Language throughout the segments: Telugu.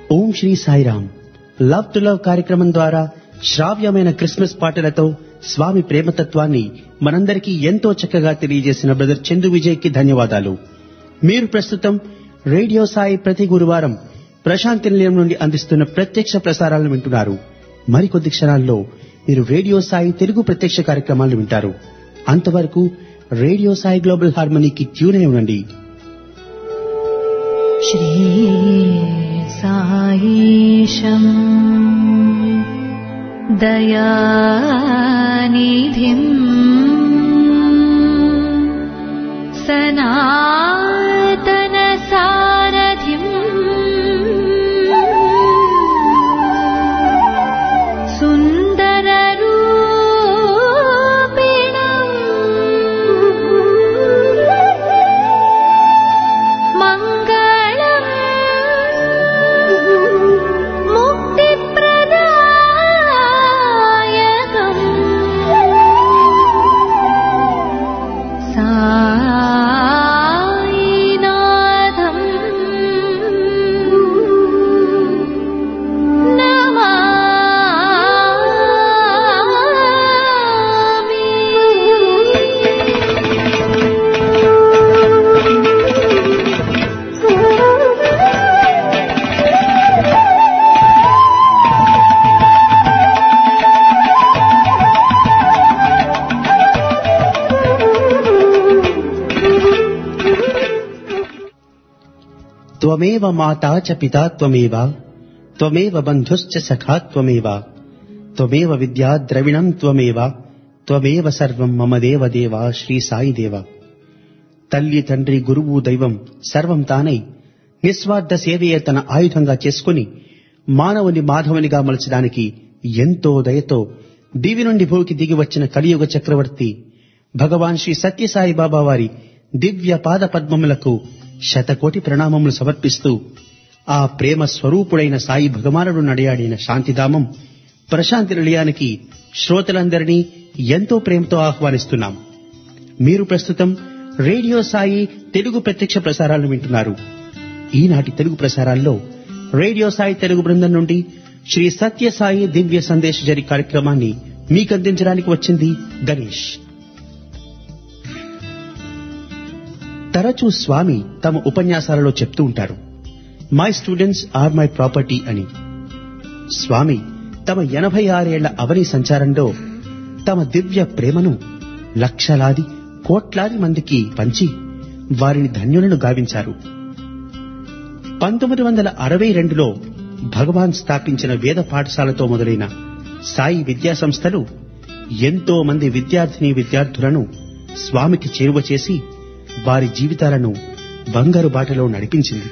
Om Shri Sairam love to love కార్యక్రమం ద్వారా శ్రావ్యమైన క్రిస్మస్ పాటలతో స్వామి ప్రేమతత్వాన్ని మనందరికీ ఎంతో చక్కగా తెలియజేసిన బ్రదర్ చందు విజయ్ కి ధన్యవాదాలు మీరు ప్రస్తుతం రేడియో సాయి ప్రతి గురువారం ప్రశాంతి నిలయం నుండి అందిస్తున్న ప్రత్యక్ష ప్రసారాలను వింటున్నారు మరికొద్ది క్షణాల్లో మీరు రేడియో సాయి తెలుగు ప్రత్యక్ష కార్యక్రమాలను వింటారు అంతవరకు రేడియో సాయి గ్లోబల్ హార్మనీకి ట్యూన్ అయి ఉండండి श्रीसायीशम् दयानिधिम् सनातनसारथिम् सुन्दररूपिणम् मङ्गलम् मुक्तिप्रदायकम् सायिनाथम् త్వమేవ మాతా చ పితా త్వమేవ త్వమేవ బంధుశ్చ సఖా త్వమేవ త్వమేవ విద్యా ద్రవిణం త్వమేవ త్వమేవ సర్వం మమ దేవ దేవ శ్రీ సాయి దేవ తల్లి తండ్రి గురువు దైవం సర్వం తానై నిస్వార్థ సేవయే తన ఆయుధంగా చేసుకుని మానవుని మాధవునిగా మలచడానికి ఎంతో దయతో దివి నుండి భూమికి దిగి వచ్చిన కలియుగ చక్రవర్తి భగవాన్ శ్రీ సత్యసాయి బాబా వారి దివ్య పాద పద్మములకు శతకోటి ప్రణామములు సమర్పిస్తూ ఆ ప్రేమ స్వరూపుడైన సాయి భగవానుడు నడయాడిన శాంతిధామం ప్రశాంతి నిలయానికి శ్రోతలందరినీ ఎంతో ప్రేమతో ఆహ్వానిస్తున్నాం మీరు ప్రస్తుతం రేడియో సాయి తెలుగు ప్రత్యక్ష ప్రసారాలను వింటున్నారు ఈనాటి తెలుగు ప్రసారాల్లో రేడియో సాయి తెలుగు బృందం నుండి శ్రీ సత్య సాయి దివ్య సందేశ జరి కార్యక్రమాన్ని మీకందించడానికి వచ్చింది గణేష్ తరచూ స్వామి తమ ఉపన్యాసాలలో చెప్తూ ఉంటారు my students are my property అని స్వామి తమ ఎనభై ఆరేళ్ల అవని సంచారంలో తమ దివ్య ప్రేమను లక్షలాది కోట్లాది మందికి పంచి వారిని ధన్యులను గావించారు పంతొమ్మిది వందల అరవై రెండులో భగవాన్ స్థాపించిన వేద పాఠశాలతో మొదలైన సాయి విద్యా సంస్థలు ఎంతో మంది విద్యార్థిని విద్యార్థులను స్వామికి చేరువ చేసి వారి జీవితాలను బంగారు బాటలో నడిపించింది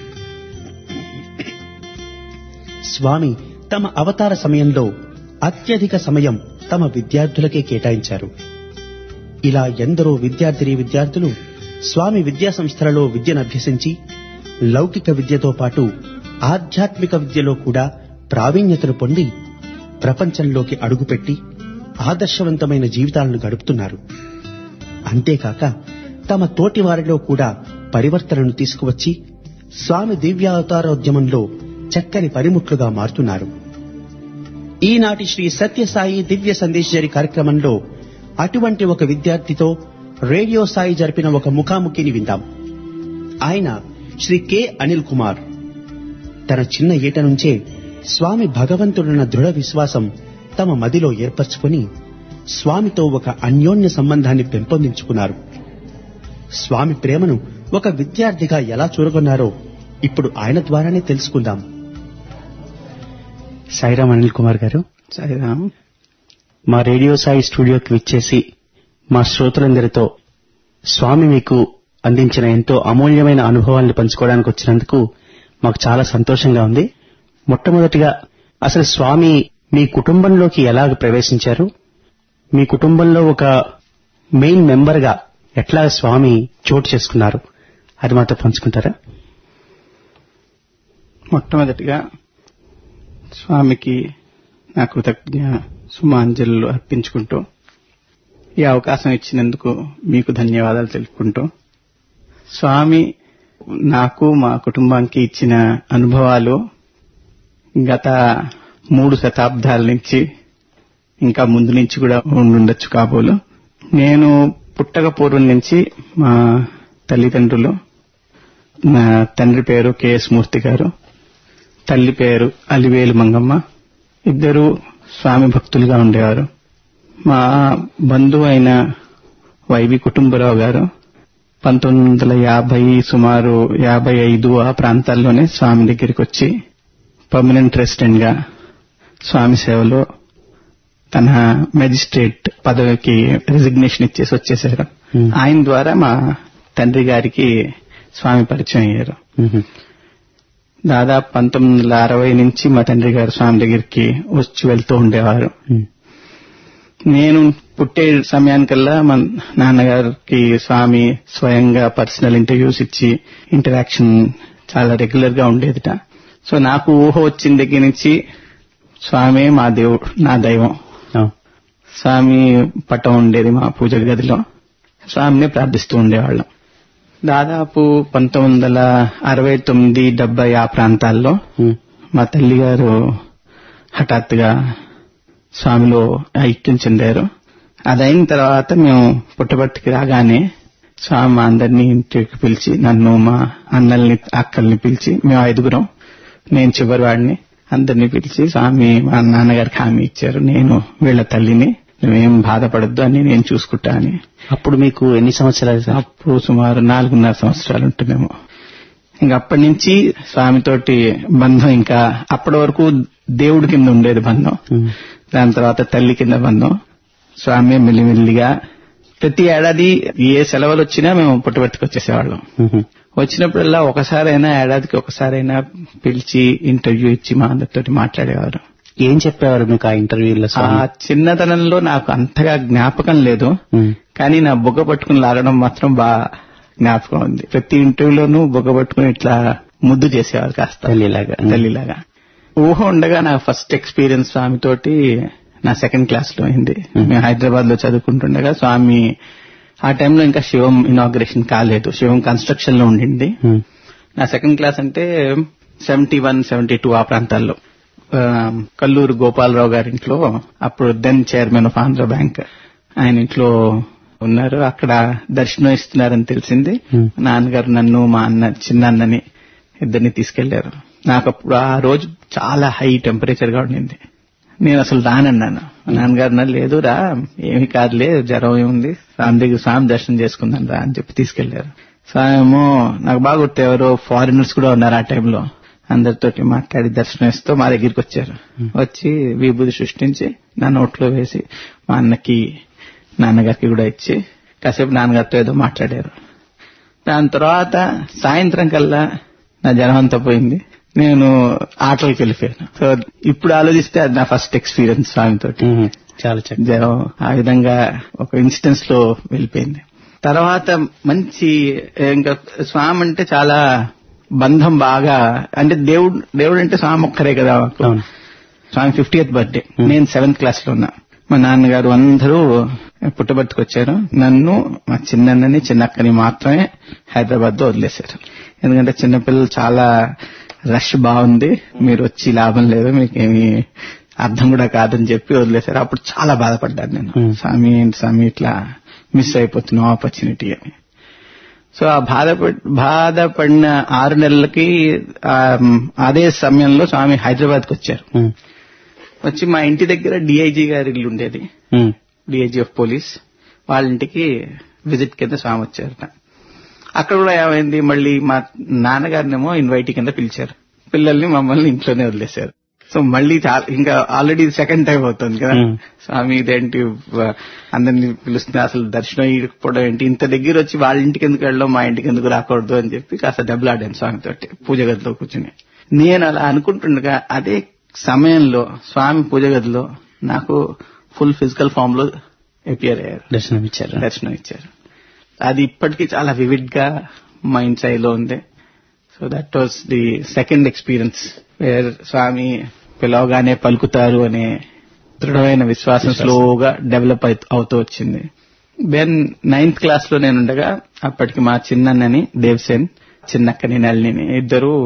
స్వామి తమ అవతార సమయంలో అత్యధిక సమయం తమ విద్యార్థులకే కేటాయించారు ఇలా ఎందరో విద్యార్థిని విద్యార్థులు స్వామి విద్యా సంస్థలలో విద్యను అభ్యసించి లౌకిక విద్యతో పాటు ఆధ్యాత్మిక విద్యలో కూడా ప్రావీణ్యతను పొంది ప్రపంచంలోకి అడుగుపెట్టి ఆదర్శవంతమైన జీవితాలను గడుపుతున్నారు అంతేకాక తమ తోటి వారిలో కూడా పరివర్తనను తీసుకువచ్చి స్వామి దివ్యావతారోద్యమంలో చక్కని పరిముట్లుగా మారుతున్నారు ఈనాటి శ్రీ సత్యసాయి దివ్య సందేశజరి కార్యక్రమంలో అటువంటి ఒక విద్యార్థితో రేడియో సాయి జరిపిన ఒక ముఖాముఖిని విందాం ఆయన శ్రీ కె అనిల్ కుమార్ తన చిన్న ఏట నుంచే స్వామి భగవంతుడన్న దృఢ విశ్వాసం తమ మదిలో ఏర్పరచుకుని స్వామితో ఒక అన్యోన్య సంబంధాన్ని పెంపొందించుకున్నారు స్వామి ప్రేమను ఒక విద్యార్థిగా ఎలా చూరగొన్నారో ఇప్పుడు ఆయన ద్వారానే తెలుసుకుందాం సాయిరామ్ అనిల్ కుమార్ గారు సాయిరామ్ మా రేడియో సాయి స్టూడియోకి విచ్చేసి మా శ్రోతలందరితో స్వామి మీకు అందించిన ఎంతో అమూల్యమైన అనుభవాలను పంచుకోవడానికి వచ్చినందుకు మాకు చాలా సంతోషంగా ఉంది మొట్టమొదటిగా అసలు స్వామి మీ కుటుంబంలోకి ఎలాగ ప్రవేశించారు మీ కుటుంబంలో ఒక మెయిన్ మెంబర్ గా ఎట్లా స్వామి చోటు చేసుకున్నారు అది మాతో పంచుకుంటారా మొట్టమొదటిగా స్వామికి నా కృతజ్ఞ సుమాంజలు అర్పించుకుంటూ ఈ అవకాశం ఇచ్చినందుకు మీకు ధన్యవాదాలు తెలుపుకుంటూ స్వామి నాకు మా కుటుంబానికి ఇచ్చిన అనుభవాలు గత మూడు శతాబ్దాల నుంచి ఇంకా ముందు నుంచి కూడా ఉండుండొచ్చు కాబోలు నేను పుట్టక పూర్వం నుంచి మా తల్లిదండ్రులు నా తండ్రి పేరు కెఎస్ మూర్తి గారు తల్లి పేరు అలివేలు మంగమ్మ ఇద్దరు స్వామి భక్తులుగా ఉండేవారు మా బంధువు అయిన వైవి కుటుంబరావు గారు పంతొమ్మిది వందల యాభై సుమారు యాభై ఐదు ఆ ప్రాంతాల్లోనే స్వామి దగ్గరికి వచ్చి పర్మనెంట్ రెసిడెంట్ గా స్వామి సేవలో తన మెజిస్ట్రేట్ పదవికి రిజిగ్నేషన్ ఇచ్చేసి వచ్చేసారు Hmm. ఆయన ద్వారా మా తండ్రి గారికి స్వామి పరిచయం అయ్యారు మ్మ్. దాదాపు పంతొమ్మిది వందల అరవై నుంచి మా తండ్రి గారు స్వామి దగ్గరికి వచ్చి వెళ్తూ ఉండేవారు మ్మ్. నేను పుట్టే సమయానికల్లా మా నాన్నగారికి స్వామి స్వయంగా పర్సనల్ ఇంటర్వ్యూస్ ఇచ్చి ఇంటరాక్షన్ చాలా రెగ్యులర్ గా ఉండేదిట సో నాకు ఊహ వచ్చిన దగ్గర నుంచి స్వామి మా దేవుడు నా దైవం ఆ. స్వామి పటం ఉండేది మా పూజ గదిలో స్వామిని ప్రార్థిస్తూ ఉండేవాళ్ళం దాదాపు పంతొమ్మిది వందల అరవై తొమ్మిది డెబ్బై ఆ ప్రాంతాల్లో మ్మ్. మా తల్లి గారు హఠాత్తుగా స్వామిలో ఐక్యం చెందారు అదైన తర్వాత మేము పుట్టబట్టికి రాగానే స్వామి మా అందరినీ ఇంటికి పిలిచి నన్ను మా అన్నల్ని అక్కల్ని పిలిచి మేము ఐదుగురం నేను చివరి వాడిని అందరినీ పిలిచి స్వామి మా నాన్నగారికి హామీ ఇచ్చారు నేను వీళ్ళ తల్లిని నువ్వేం బాధపడద్దు అని నేను చూసుకుంటా అని అప్పుడు మీకు ఎన్ని సంవత్సరాలు సార్ అప్పుడు సుమారు నాలుగున్నర సంవత్సరాలు ఉంటుందేమో ఇంకా అప్పటి నుంచి స్వామితోటి బంధం ఇంకా అప్పటి వరకు దేవుడి కింద ఉండేది బంధం మ్మ్. దాని తర్వాత తల్లి కింద బంధం స్వామి మెల్లిమెల్లిగా ప్రతి ఏడాది ఏ సెలవులు వచ్చినా మేము పుట్టబెట్టుకు వచ్చేసేవాళ్ళం మ్మ్. వచ్చినప్పుడల్లా ఒకసారైనా ఏడాదికి ఒకసారైనా పిలిచి ఇంటర్వ్యూ ఇచ్చి మా అందరితోటి మాట్లాడేవారు ఏం చెప్పేవారు మీకు ఆ ఇంటర్వ్యూలో ఆ స్వామి చిన్నతనంలో నాకు అంతగా జ్ఞాపకం లేదు మ్మ్. కానీ నా బుగ్గ పట్టుకుని లాగడం మాత్రం బాగా జ్ఞాపకం ఉంది ప్రతి ఇంటర్వ్యూలోనూ బుగ్గ పట్టుకుని ఇట్లా ముద్దు చేసేవారు కాస్త తల్లిలాగా. తల్లిలాగా ఊహ ఉండగా నా ఫస్ట్ ఎక్స్పీరియన్స్ స్వామి తోటి నా సెకండ్ క్లాస్ లో అయింది మేము హైదరాబాద్ లో చదువుకుంటుండగా స్వామి ఆ టైంలో ఇంకా శివం ఇనాగ్రేషన్ కాలేదు శివం కన్స్ట్రక్షన్ లో ఉండింది మ్మ్. నా సెకండ్ క్లాస్ అంటే సెవెంటీ వన్ సెవెంటీ టూ ఆ ప్రాంతాల్లో ఆ, కల్లూరు గోపాలరావు గారి ఇంట్లో అప్పుడు then chairman of Andhra bank ఆయన ఇంట్లో ఉన్నారు అక్కడ దర్శనం ఇస్తున్నారని తెలిసింది Hmm. నాన్నగారు నన్ను మా అన్న చిన్న అన్నని ఇద్దరిని తీసుకెళ్లారు నాకు అప్పుడు ఆ రోజు చాలా హై టెంపరేచర్ గా ఉండింది నేను అసలు రానన్నాను మా నాన్నగారు అన్నారు లేదు రా ఏమి కాదులే జ్వరం ఏముంది స్వామి దగ్గర స్వామి దర్శనం చేసుకుందాం రా అని చెప్పి తీసుకెళ్లారు స్వామి ఏమో నాకు బాగా గుర్తు ఎవరో ఫారినర్స్ కూడా ఉన్నారు ఆ టైంలో అందరితోటి మాట్లాడి దర్శనం ఇస్తూ మా దగ్గరికి వచ్చారు వచ్చి విభూతి సృష్టించి నా నోట్లో వేసి మా అన్నకి నాన్నగారికి కూడా ఇచ్చి కాసేపు నాన్నగారితో ఏదో మాట్లాడారు దాని తర్వాత సాయంత్రం కల్లా నా జనం అంతా పోయింది నేను ఆటలకి వెళ్ళిపోయాను సో ఇప్పుడు ఆలోచిస్తే అది నా ఫస్ట్ ఎక్స్పీరియన్స్ స్వామితోటి మ్మ్. చాలా చక్కగా జనం ఆ విధంగా ఒక ఇన్సిడెన్స్ లో వెళ్ళిపోయింది తర్వాత మంచి ఇంకా స్వామి అంటే చాలా బంధం బాగా అంటే దేవుడు దేవుడు అంటే స్వామి ఒక్కరే కదా మాకు. అవును స్వామి ఫిఫ్టీయత్ బర్త్డే నేను సెవెంత్ క్లాస్ లో ఉన్నా మా నాన్నగారు అందరూ పుట్టబర్తికి వచ్చారు నన్ను మా చిన్నన్నని చిన్నక్కని మాత్రమే హైదరాబాద్ లో వదిలేశారు ఎందుకంటే చిన్నపిల్లలు చాలా రష్ బాగుంది మీరు వచ్చి లాభం లేదు మీకేమి అర్థం కూడా కాదని చెప్పి వదిలేశారు అప్పుడు చాలా బాధపడ్డాను నేను Hmm. స్వామి ఏంటి స్వామి ఇట్లా మిస్ అయిపోతున్నాం ఆపర్చునిటీ అని సో ఆ బాధపడి బాధపడిన ఆరు నెలలకి ఆ, అదే సమయంలో స్వామి హైదరాబాద్కి వచ్చారు మ్మ్. వచ్చి మా ఇంటి దగ్గర డిఐజీ గారి ఇల్లు ఉండేది మ్మ్. డిఐజీ ఆఫ్ పోలీస్ వాళ్ళ ఇంటికి విజిట్ కింద స్వామి వచ్చారట అక్కడ కూడా ఏమైంది మళ్ళీ మా నాన్నగారినేమో ఇన్వైట్ కింద పిలిచారు పిల్లల్ని మమ్మల్ని ఇంట్లోనే వదిలేశారు సో మళ్ళీ చాలా- ఇంకా ఆల్రెడీ సెకండ్ టైం అవుతుంది కదా Hmm. స్వామి ఇదేంటి వ- అందరినీ పిలుస్తున్నా అసలు దర్శనం ఇవ్వకపోవడం ఏంటి ఇంత దగ్గర వచ్చి వాళ్ళ ఇంటికి ఎందుకు వెళ్ళడం మా ఇంటికి ఎందుకు రాకూడదు అని చెప్పి కాస్త దెబ్బలాడాను స్వామితోటి పూజ గదిలో కూర్చుని నేను అలా అనుకుంటుండగా అదే సమయంలో స్వామి పూజ గదిలో నాకు ఫుల్ ఫిజికల్ ఫామ్ లో అపియర్ అయ్యారు దర్శనం ఇచ్చారు దర్శనం ఇచ్చారు అది ఇప్పటికీ చాలా వివిడ్ గా మైండ్ లో ఉంది so that was the second experience where Swami పిలవగానే పలుకుతారు అనే దృఢమైన విశ్వాసం స్లోగా డెవలప్ అవుతూ వచ్చింది దెన్ నైన్త్ క్లాస్ లో నేను ఉండగా అప్పటికి మా చిన్నన్నని దేవ్సేన్ చిన్నక్కని నళిని ఇద్దరు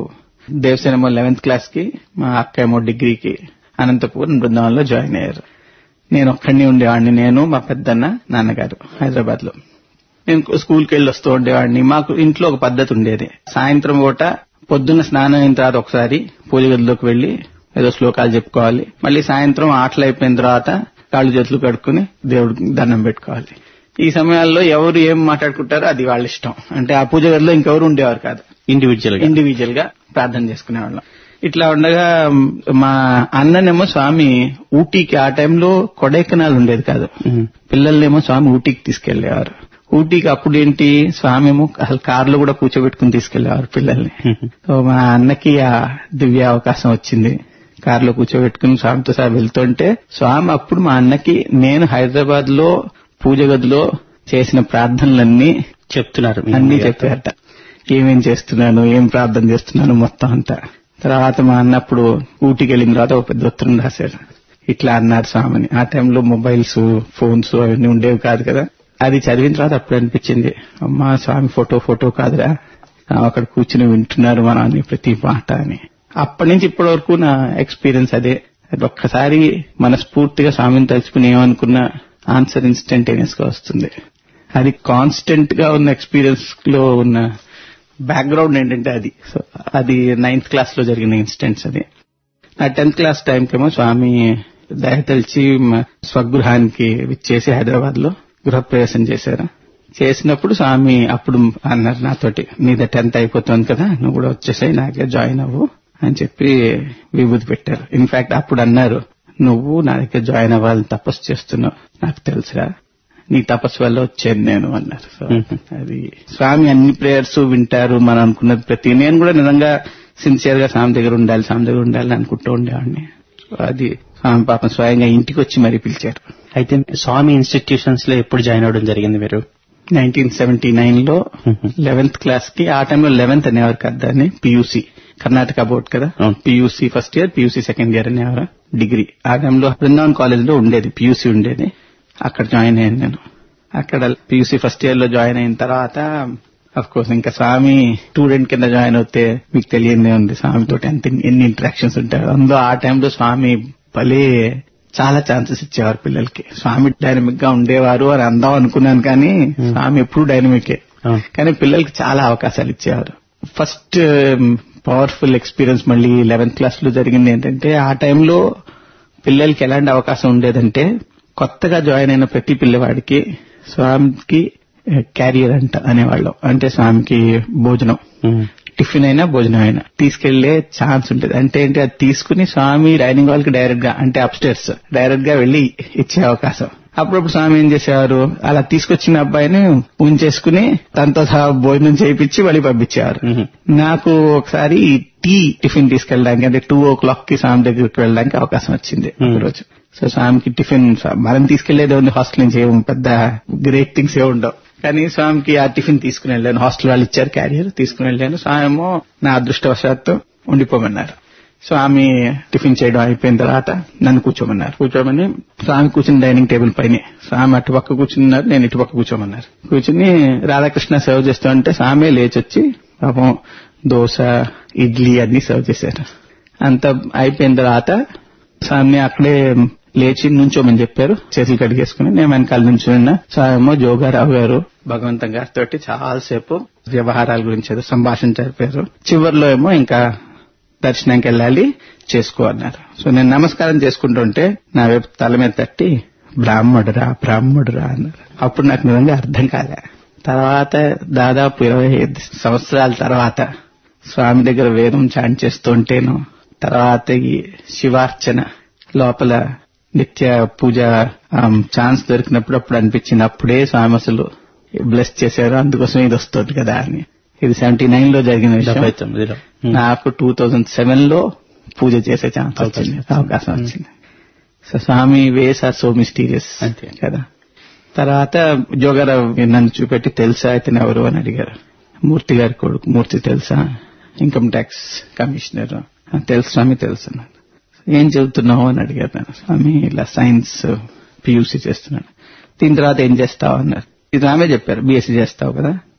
దేవసేన ఏమో లెవెన్త్ క్లాస్ కి మా అక్క ఏమో డిగ్రీకి అనంతపురం బృందావనంలో జాయిన్ అయ్యారు నేను ఒక్కడిని ఉండేవాడిని నేను మా పెద్దన్న నాన్నగారు హైదరాబాద్ లో నేను స్కూల్కి వెళ్ళి వస్తూ ఉండేవాడిని మాకు ఇంట్లో ఒక పద్ధతి ఉండేది సాయంత్రం పూట పొద్దున్న స్నానం అయిన తర్వాత ఒకసారి పూజ గదిలోకి వెళ్లి ఏదో శ్లోకాలు చెప్పుకోవాలి మళ్ళీ సాయంత్రం ఆటలు అయిపోయిన తర్వాత కాళ్ళు చేతులు కడుక్కుని దేవుడికి దండం పెట్టుకోవాలి ఈ సమయాల్లో ఎవరు ఏం మాట్లాడుకుంటారో అది వాళ్ళ ఇష్టం అంటే ఆ పూజ గదిలో ఇంకెవరు ఉండేవారు కాదు ఇండివిజువల్ గా ఇండివిజువల్ గా ప్రార్థన చేసుకునేవాళ్ళం ఇట్లా ఉండగా మా అన్ననేమో స్వామి ఊటీకి ఆ టైంలో కొడైకెనాల్ ఉండేది కాదు మ్మ్. పిల్లల్నేమో స్వామి ఊటీకి తీసుకెళ్లేవారు ఊటీకి అప్పుడేంటి స్వామి ఏమో అసలు కారులో కూడా కూర్చోబెట్టుకుని తీసుకెళ్లేవారు పిల్లల్ని సో మా అన్నకి ఆ దివ్య అవకాశం వచ్చింది కారులో కూర్చోబెట్టుకుని స్వామితో సహా వెళ్తుంటే స్వామి అప్పుడు మా అన్నకి నేను హైదరాబాద్ లో పూజ గదిలో చేసిన ప్రార్థనలన్నీ చెప్తున్నారు మీ అన్ని అమ్మగారు. చెప్పారట ఏమేం చేస్తున్నాను ఏం ప్రార్థన చేస్తున్నాను మొత్తం అంతా తర్వాత మా అన్నప్పుడు ఊటికి వెళ్ళిన తర్వాత ఒక పెద్ద ఉత్తరం రాశారు ఇట్లా అన్నారు స్వామిని ఆ టైంలో మొబైల్స్ ఫోన్స్ అవన్నీ ఉండేవి కాదు కదా అది చదివిన తర్వాత అప్పుడు అనిపించింది అమ్మా స్వామి ఫోటో ఫోటో కాదురా ఆ, అక్కడ కూర్చుని వింటున్నారు మన అన్ని ప్రతి మాట అని అప్పటి నుంచి ఇప్పటి వరకు నా ఎక్స్పీరియన్స్ అదే అది ఒక్కసారి మనస్ఫూర్తిగా స్వామిని తలుచుకుని ఏమనుకున్నా ఆన్సర్ ఇన్స్టంటేనియస్ గా వస్తుంది అది కాన్స్టెంట్ గా ఉన్న ఎక్స్పీరియన్స్ లో ఉన్న బ్యాక్గ్రౌండ్ ఏంటంటే అది సో అది నైన్త్ క్లాస్ లో జరిగిన ఇన్సిడెంట్స్ అది నా టెన్త్ క్లాస్ టైంకేమో స్వామి దయతలిచి మా స్వగృహానికి విచ్చేసి హైదరాబాద్ లో గృహప్రవేశం చేశారు చేసినప్పుడు స్వామి అప్పుడు అన్నారు నాతోటి నీద టెన్త్ అయిపోతుంది కదా నువ్వు కూడా వచ్చేసాయి నాకే జాయిన్ అవ్వు అని చెప్పి విభూతి పెట్టారు ఇన్ఫాక్ట్ అప్పుడు అన్నారు నువ్వు నా దగ్గర జాయిన్ అవ్వాలని తపస్సు చేస్తున్నావు నాకు తెలుసురా నీ తపస్సు వల్ల వచ్చాను నేను అన్నారు సో అది స్వామి అన్ని ప్రేయర్స్ వింటారు మనం అనుకున్నది ప్రతి నేను కూడా నిజంగా సిన్సియర్ గా స్వామి దగ్గర ఉండాలి స్వామి దగ్గర ఉండాలి అనుకుంటూ ఉండేవాడిని సో అది స్వామి పాపం స్వయంగా ఇంటికి వచ్చి మరీ పిలిచారు అయితే స్వామి ఇన్స్టిట్యూషన్స్ లో ఎప్పుడు జాయిన్ అవడం జరిగింది మీరు నైన్టీన్ సెవెంటీ నైన్ లో లెవెన్త్ క్లాస్ కి ఆ టైంలో లెవెన్త్ అనేవారు కదా దాన్ని పియూసీ కర్ణాటక బోర్డ్ కదా అవును. PUC first year PUC second year అనేవారు డిగ్రీ ఆ టైంలో బృందావన్ కాలేజ్ లో ఉండేది పియూసీ ఉండేది అక్కడ జాయిన్ అయ్యాను నేను అక్కడ పియూసీ ఫస్ట్ ఇయర్ లో జాయిన్ అయిన తర్వాత అఫ్ కోర్స్ ఇంకా స్వామి స్టూడెంట్ కింద జాయిన్ అవుతే మీకు తెలియదే ఉంది స్వామితో ఎంత ఎన్ని ఇంటరాక్షన్స్ ఉంటాయి అందులో ఆ టైంలో స్వామి భలే చాలా ఛాన్సెస్ ఇచ్చేవారు పిల్లలకి స్వామి డైనమిక్ గా ఉండేవారు అని అందాం అనుకున్నాను కానీ స్వామి ఎప్పుడు డైనమికే అవును. కానీ పిల్లలకి చాలా అవకాశాలు ఇచ్చేవారు ఫస్ట్ పవర్ఫుల్ ఎక్స్పీరియన్స్ మళ్ళీ లెవెన్త్ క్లాస్ లో జరిగింది ఏంటంటే ఆ టైంలో పిల్లలకి ఎలాంటి అవకాశం ఉండేదంటే కొత్తగా జాయిన్ అయిన ప్రతి పిల్లవాడికి స్వామికి క్యారియర్ అంట అనేవాళ్ళం అంటే స్వామికి భోజనం మ్మ్. టిఫిన్ అయినా భోజనం అయినా తీసుకెళ్లే ఛాన్స్ ఉంటుంది అంటే ఏంటి అది తీసుకుని స్వామి డైనింగ్ హాల్ కి డైరెక్ట్ గా అంటే అప్స్టేర్స్ డైరెక్ట్ గా వెళ్లి ఇచ్చే అవకాశం అప్పుడప్పుడు స్వామి ఏం చేసేవారు అలా తీసుకొచ్చిన అబ్బాయిని ఉంచేసుకుని తనతో సహా భోజనం చేయించి మళ్ళీ పంపించేవారు మ్మ్. నాకు ఒకసారి టీ టిఫిన్ తీసుకెళ్ళడానికి అంటే టూ ఓ క్లాక్ కి స్వామి దగ్గరికి వెళ్ళడానికి అవకాశం వచ్చింది Hmm. రోజు సో స్వామికి టిఫిన్ మనం తీసుకెళ్లేదే ఉంది హాస్టల్ నుంచి ఏం పెద్ద గ్రేట్ థింగ్స్ ఏ ఉండవు కానీ స్వామికి ఆ టిఫిన్ తీసుకుని వెళ్ళాను హాస్టల్ వాళ్ళు ఇచ్చారు క్యారియర్ తీసుకుని వెళ్ళాను స్వామి ఏమో నా అదృష్టవశాత్తు ఉండిపోమన్నారు స్వామి టిఫిన్ చేయడం అయిపోయిన తర్వాత నన్ను కూర్చోమన్నారు కూర్చోమని స్వామి కూర్చుని డైనింగ్ టేబుల్ పైన స్వామి అటు పక్క కూర్చున్నారు నేను ఇటు పక్క కూర్చోమన్నారు కూర్చుని రాధాకృష్ణ సర్వ్ చేస్తూ ఉంటే స్వామి లేచొచ్చి పాపం దోశ ఇడ్లీ అన్ని సర్వ్ చేశారు అంత అయిపోయిన తర్వాత స్వామి అక్కడే లేచి నుంచోమని చెప్పారు చేతులు కడిగేసుకుని నేను వెనకాల నుంచి ఉన్నా స్వామేమో జోగారావు గారు భగవంతం గారితో చాలాసేపు వ్యవహారాల గురించి ఏదో సంభాషణ జరిపారు చివరిలో ఏమో ఇంకా దర్శనానికి వెళ్ళాలి చేసుకో అన్నారు సో నేను నమస్కారం చేసుకుంటుంటే నా వైపు తల మీద తట్టి బ్రాహ్మడురా బ్రాహ్మడురా అన్నారు అప్పుడు నాకు నిజంగా అర్థం కాలే తర్వాత దాదాపు ఇరవై ఐదు సంవత్సరాల తర్వాత స్వామి దగ్గర వేదం చాంట్ చేస్తుంటేను తర్వాత ఈ శివార్చన లోపల నిత్య పూజ ఛాన్స్ దొరికినప్పుడు అప్పుడు అనిపించింది అప్పుడే స్వామి అసలు బ్లెస్ చేశారు అందుకోసం ఇది వస్తుంది కదా అని ఇది సెవెంటీ నైన్ లో జరిగిన డెబ్బై విషయం తొమ్మిదిలో మ్మ్. నాకు టూ థౌజండ్ సెవెన్ లో పూజ చేసే ఛాన్స్ వచ్చింది అవకాశం వచ్చింది so Swami ways are so mysterious అంతే. కదా తర్వాత జోగారావు నన్ను చూపెట్టి తెలుసా ఇతను ఎవరు అని అడిగారు మూర్తి గారి కొడుకు మూర్తి తెలుసా ఇన్కమ్ ట్యాక్స్ కమిషనర్ "ఆ, తెలుసు స్వామి తెలుసు అన్నాను ఏం చదువుతున్నావు అని అడిగారు నేను స్వామి ఇలా సైన్స్ పియూసీ చేస్తున్నాను దీని తర్వాత ఏం చేస్తావు అన్నారు ఇది ఆమె చెప్పారు బీఎస్సీ చేస్తావు కదా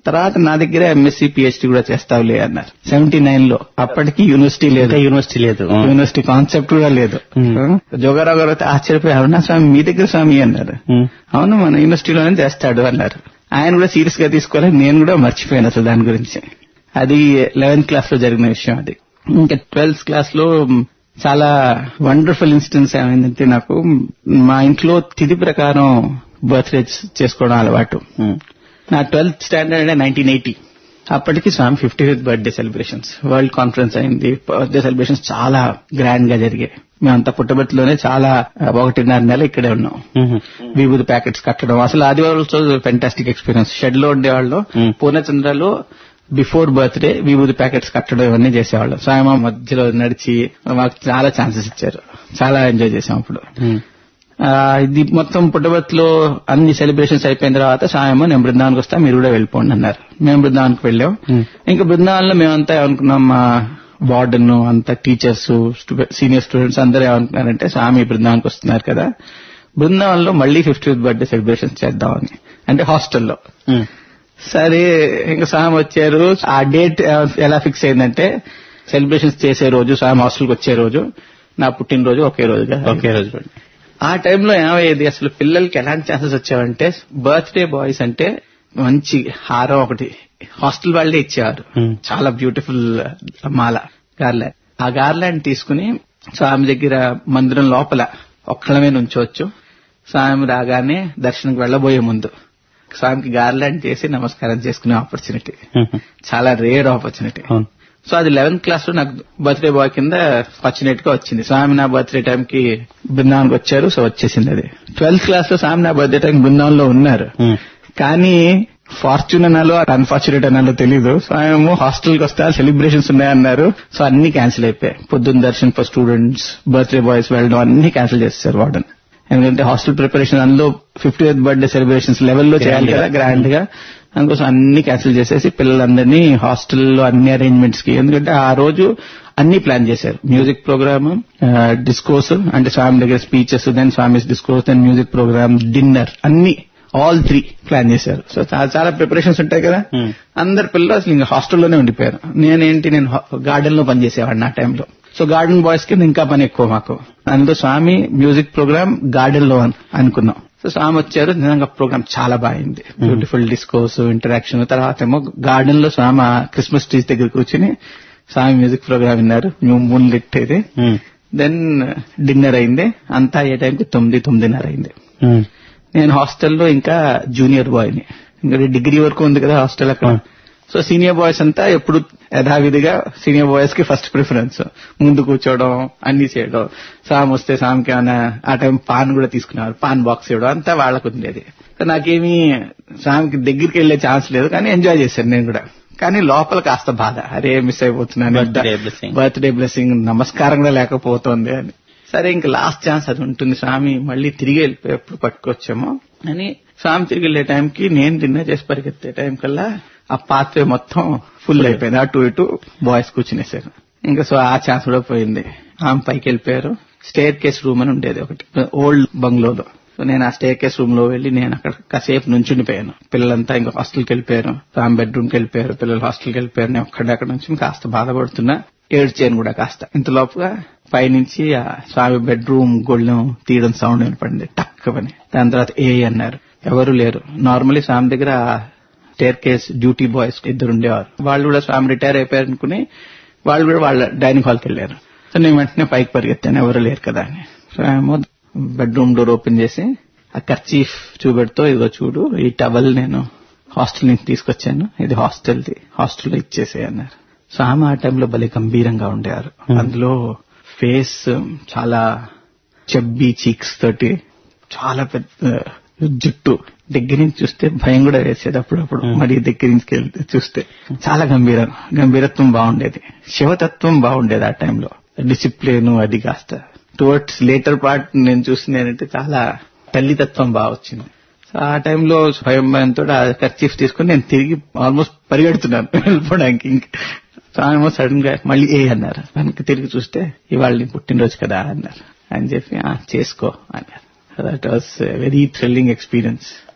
తర్వాత నా దగ్గర ఎంఎస్సీ పిహెచ్డి కూడా చేస్తావులే అన్నారు సెవెంటీ నైన్ లో అప్పటికి యూనివర్సిటీ లేదు ఇంకా యూనివర్సిటీ లేదు యూనివర్సిటీ కాన్సెప్ట్ కూడా లేదు Hmm. జోగారావు గారు అయితే ఆశ్చర్యపోయి అవునా స్వామి మీ దగ్గర స్వామి అన్నారు ఉమ్. అవును మన యూనివర్సిటీలోనే చేస్తాడు అన్నారు ఆయన కూడా సీరియస్ గా తీసుకోవాలి నేను కూడా మర్చిపోయాను అసలు దాని గురించి అది లెవెన్త్ క్లాస్ లో జరిగిన విషయం అది ఇంకా ట్వెల్త్ క్లాస్ లో చాలా వండర్ఫుల్ ఇన్సిడెంట్స్ ఏమైందంటే నాకు మా ఇంట్లో తిథి ప్రకారం బర్త్డే చేసుకోవడం అలవాటు ఉమ్. నా ట్వెల్త్ స్టాండర్డ్ అంటే నైన్టీన్ ఎయిటీ అప్పటికి Swami fifty fifth birthday celebrations world conference అయింది బర్త్డే సెలబ్రేషన్స్ చాలా గ్రాండ్ గా జరిగాయి మేమంతా పుట్టబెట్టులోనే చాలా ఒకటిన్నర నెల ఇక్కడే ఉన్నాం ఉమ్. వివిధ ప్యాకెట్స్ కట్టడం అసలు ఆదివారం రోజు ఫెంటాస్టిక్ ఎక్స్పీరియన్స్ షెడ్ లో ఉండేవాళ్ళు Hmm. పూర్ణచంద్రలో బిఫోర్ బర్త్డే వివిధ ప్యాకెట్స్ కట్టడం ఇవన్నీ చేసేవాళ్ళు సాయమ మధ్యలో నడిచి మాకు చాలా ఛాన్సెస్ ఇచ్చారు చాలా ఎంజాయ్ చేసాం అప్పుడు ఉమ్. ఆ, ఇది మొత్తం పుట్టబర్తిలో అన్ని సెలబ్రేషన్స్ అయిపోయిన తర్వాత సాయమో నేను బృందావన్కి వస్తా మీరు కూడా వెళ్ళిపోండి అన్నారు మేము బృందావన్కి వెళ్ళాం Hmm. ఇంకా బృందావన్లో మేమంతా ఏమనుకున్నాం మా వార్డెన్ అంతా టీచర్స్ సీనియర్ స్టూడెంట్స్ అందరూ ఏమనుకున్నారంటే స్వామి బృందావన్కి వస్తున్నారు కదా బృందావన్లో మళ్ళీ ఫిఫ్టీ బర్త్డే సెలబ్రేషన్స్ చేద్దామని అంటే హాస్టల్లో ఉమ్. సరే ఇంకా స్వామి వచ్చారు ఆ డేట్ ఎలా ఫిక్స్ అయిందంటే సెలబ్రేషన్స్ చేసే రోజు స్వామి హాస్టల్కి వచ్చే రోజు నా పుట్టినరోజు ఒకే రోజుగా ఒకే రోజు ఆ టైంలో ఏమయ్యేది అసలు పిల్లలకి ఎలాంటి ఛాన్సెస్ వచ్చావంటే బర్త్డే బాయ్స్ అంటే మంచి హారం ఒకటి హాస్టల్ వాళ్ళే ఇచ్చేవారు Hmm. చాలా బ్యూటిఫుల్ మాల గార్లాండ్ ఆ గార్లాండ్ తీసుకుని స్వామి దగ్గర మందిరం లోపల ఒక్కళ్ళమే నుంచోవచ్చు స్వామి రాగానే దర్శనంకి వెళ్ళబోయే ముందు స్వామికి గార్లాండ్ చేసి నమస్కారం చేసుకునే ఆపర్చునిటీ ఉమ్. చాలా రేర్ ఆపర్చునిటీ అవును సో అది లెవెన్త్ క్లాస్ లో నాకు బర్త్డే బాయ్ కింద ఫార్చునేట్ గా వచ్చింది స్వామి నా బర్త్డే టైం కి బృందావన్కి వచ్చారు సో వచ్చేసింది అది ట్వెల్త్ క్లాస్ లో స్వామి నా బర్త్డే టైం బృందావన్ లో ఉన్నారు ఉమ్. కానీ ఫార్చ్యూన్ అనాలో అన్ఫార్చునేట్ అనాలో తెలీదు స్వయము హాస్టల్ కి వస్తే సెలబ్రేషన్స్ ఉన్నాయన్నారు సో అన్ని క్యాన్సిల్ అయిపోయాయి పొద్దున్న darshan for students birthday boys వెళ్ళడం అన్ని క్యాన్సిల్ చేస్తారు వార్డెన్ ఎందుకంటే హాస్టల్ ప్రిపరేషన్ అందులో ఫిఫ్టీ ఎయిత్ బర్త్డే సెలబ్రేషన్స్ లెవెల్లో చేయాలి కదా గ్రాండ్ గా అందుకోసం అన్ని క్యాన్సిల్ చేసేసి పిల్లలందరినీ హాస్టల్లో అన్ని అరేంజ్మెంట్స్ కి ఎందుకంటే ఆ రోజు అన్ని ప్లాన్ చేశారు మ్యూజిక్ ప్రోగ్రామ్ డిస్కోర్స్ అంటే స్వామి దగ్గర speeches then Swami's discourse then music programme dinner అన్ని ఆల్ త్రీ ప్లాన్ చేశారు సో చాలా చాలా ప్రిపరేషన్స్ ఉంటాయి కదా Hmm. అందరు పిల్లలు అసలు ఇంకా హాస్టల్లోనే ఉండిపోయారు నేనేంటి నేను గార్డెన్ లో పనిచేసేవాడిని ఆ టైంలో సో గార్డెన్ బాయ్స్ కి ఇంకా పని ఎక్కువ మాకు అందులో స్వామి మ్యూజిక్ ప్రోగ్రామ్ గార్డెన్ లో అను- అనుకున్నాం సో స్వామి వచ్చారు నిజంగా ప్రోగ్రామ్ చాలా బాగుంది బ్యూటిఫుల్ డిస్కోర్స్ ఇంటరాక్షన్ తర్వాత ఏమో గార్డెన్ లో స్వామి క్రిస్మస్ ట్రీస్ దగ్గర కూర్చుని స్వామి మ్యూజిక్ ప్రోగ్రామ్ విన్నారు న్యూ మూన్ లిట్ ఇది ఉమ్. దెన్ డిన్నర్ అయింది అంతా అయ్యే టైంకి తొమ్మిది తొమ్మిదిన్నర అయింది ఉమ్. నేను హాస్టల్లో ఇంకా జూనియర్ బాయ్ ని ఇంకా డిగ్రీ వరకు ఉంది కదా హాస్టల్ అక్కడ ఆ. సో సీనియర్ బాయ్స్ అంతా ఎప్పుడు యథావిధిగా సీనియర్ బాయ్స్ కి ఫస్ట్ ప్రిఫరెన్స్ ముందు కూర్చోవడం అన్ని చేయడం సామ్ వస్తే సామ్కి ఏమైనా ఆ టైం పాన్ కూడా తీసుకునేవారు పాన్ బాక్స్ ఇవ్వడం అంతా వాళ్ళకు ఉండేది సో నాకేమీ సామ్కి దగ్గరికి వెళ్లే ఛాన్స్ లేదు కానీ ఎంజాయ్ చేశాను నేను కూడా కానీ లోపల కాస్త బాధ అరే మిస్ అయిపోతున్నాను Birthday blessing. బర్త్డే బ్లెస్సింగ్ నమస్కారం కూడా లేకపోతుంది అని సరే ఇంకా లాస్ట్ ఛాన్స్ అది ఉంటుంది స్వామి మళ్ళీ తిరిగి వెళ్ళిపోయి ఎప్పుడు పట్టుకొచ్చామో అని స్వామి తిరిగి వెళ్లే టైంకి నేను డిన్నర్ చేసి పరిగెత్తే టైం కల్లా ఆ పాత్వే మొత్తం ఫుల్ అయిపోయింది అటు ఇటు బాయ్స్ కూర్చునేసారు ఇంకా సో ఆ ఛాన్స్ కూడా పోయింది ఆమె పైకి వెళ్ళిపోయారు స్టేర్ కేస్ రూమ్ అని ఉండేది ఒకటి ఓల్డ్ బంగ్లోలో సో నేను ఆ స్టేర్ కేస్ రూమ్ లో వెళ్లి నేను అక్కడ కాసేపు నుంచుండిపోయాను పిల్లలంతా ఇంకా హాస్టల్కి వెళ్ళిపోయారు ఆమె బెడ్రూమ్ కి వెళ్ళిపోయారు పిల్లలు హాస్టల్కి వెళ్ళిపోయారు నేను ఒక్కడే అక్కడ నుంచి కాస్త బాధపడుతున్నా ఏడ్చాను కూడా కాస్త ఇంతలోపుగా పైనుంచి ఆ స్వామి బెడ్రూమ్ గొళ్ళెం తీయడం సౌండ్ వినపడింది టక్ అని దాని తర్వాత ఏ అన్నారు ఎవరు లేరు నార్మలీ స్వామి దగ్గర స్టేర్ కేస్ డ్యూటీ బాయ్స్ ఇద్దరు ఉండేవారు వాళ్ళు కూడా స్వామి రిటైర్ అయిపోయారు అనుకుని వాళ్ళు కూడా వాళ్ళ డైనింగ్ హాల్కి వెళ్ళారు సో నేను వెంటనే పైకి పరిగెత్తాను ఎవరు లేరు కదా అని సో ఏమో బెడ్రూమ్ డోర్ ఓపెన్ చేసి ఆ కర్చీఫ్ చూపెడుతూ ఇదిగో చూడు ఈ టవల్ నేను హాస్టల్ నుంచి తీసుకొచ్చాను ఇది హాస్టల్ది హాస్టల్లో ఇచ్చేసే అన్నారు సో ఆమె ఆ టైంలో భలే గంభీరంగా ఉండేవారు అందులో ఫేస్ చాలా చెబ్బీ చీక్స్ తోటి చాలా పెద్ద జుట్టు దగ్గర నుంచి చూస్తే భయం కూడా వేసేది అప్పుడప్పుడు మరి దగ్గర నుంచి వెళ్తే చూస్తే చాలా గంభీరం గంభీరత్వం బాగుండేది శివతత్వం బాగుండేది ఆ టైంలో డిసిప్లిన్ అది కాస్త టువర్డ్స్ లేటర్ పార్ట్ నేను చూసింది చాలా తల్లితత్వం బాగా వచ్చింది సో ఆ టైంలో భయం భయంతో ఆ కర్చీఫ్ తీసుకుని నేను తిరిగి ఆల్మోస్ట్ పరిగెడుతున్నాను వెళ్ళిపోవడానికి ఇంక ఆల్మోస్ట్ సడన్ గా మళ్ళీ ఏ అన్నారు వెనక్కి తిరిగి చూస్తే ఇవాళ నీ పుట్టినరోజు కదా అన్నారు అని చెప్పి "ఆ, చేసుకో అన్నారు that was very thrilling experience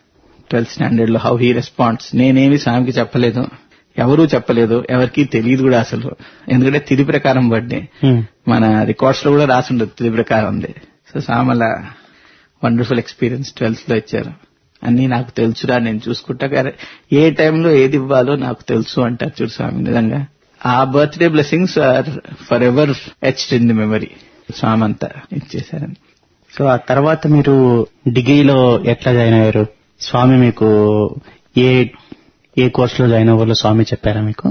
twelfth standard లో హౌ హీ రెస్పాండ్స్ నేనేమి స్వామికి చెప్పలేదు ఎవరూ చెప్పలేదు ఎవరికి తెలియదు కూడా అసలు ఎందుకంటే తిది ప్రకారం బర్త్డే ఉమ్. మన రికార్డ్స్ లో కూడా రాసి ఉండదు తిది ప్రకారం ఉంది సో సామల వండర్ఫుల్ ఎక్స్పీరియన్స్ ట్వెల్త్ లో ఇచ్చారు అన్ని నాకు తెలుసురా నేను చూసుకుంటా కానీ ఏ టైంలో ఏది ఇవ్వాలో నాకు తెలుసు అంటారు చూడు స్వామి నిజంగా ఆ birthday blessings are forever etched in the memory Swami అంతా ఇచ్చేసారని సో ఆ తర్వాత మీరు డిగ్రీలో ఎట్లా జాయిన్ అయ్యారు స్వామి మీకు ఏ ఏ కోర్స్ లో జాయిన్ అవ్వాలో స్వామి చెప్పారా మీకు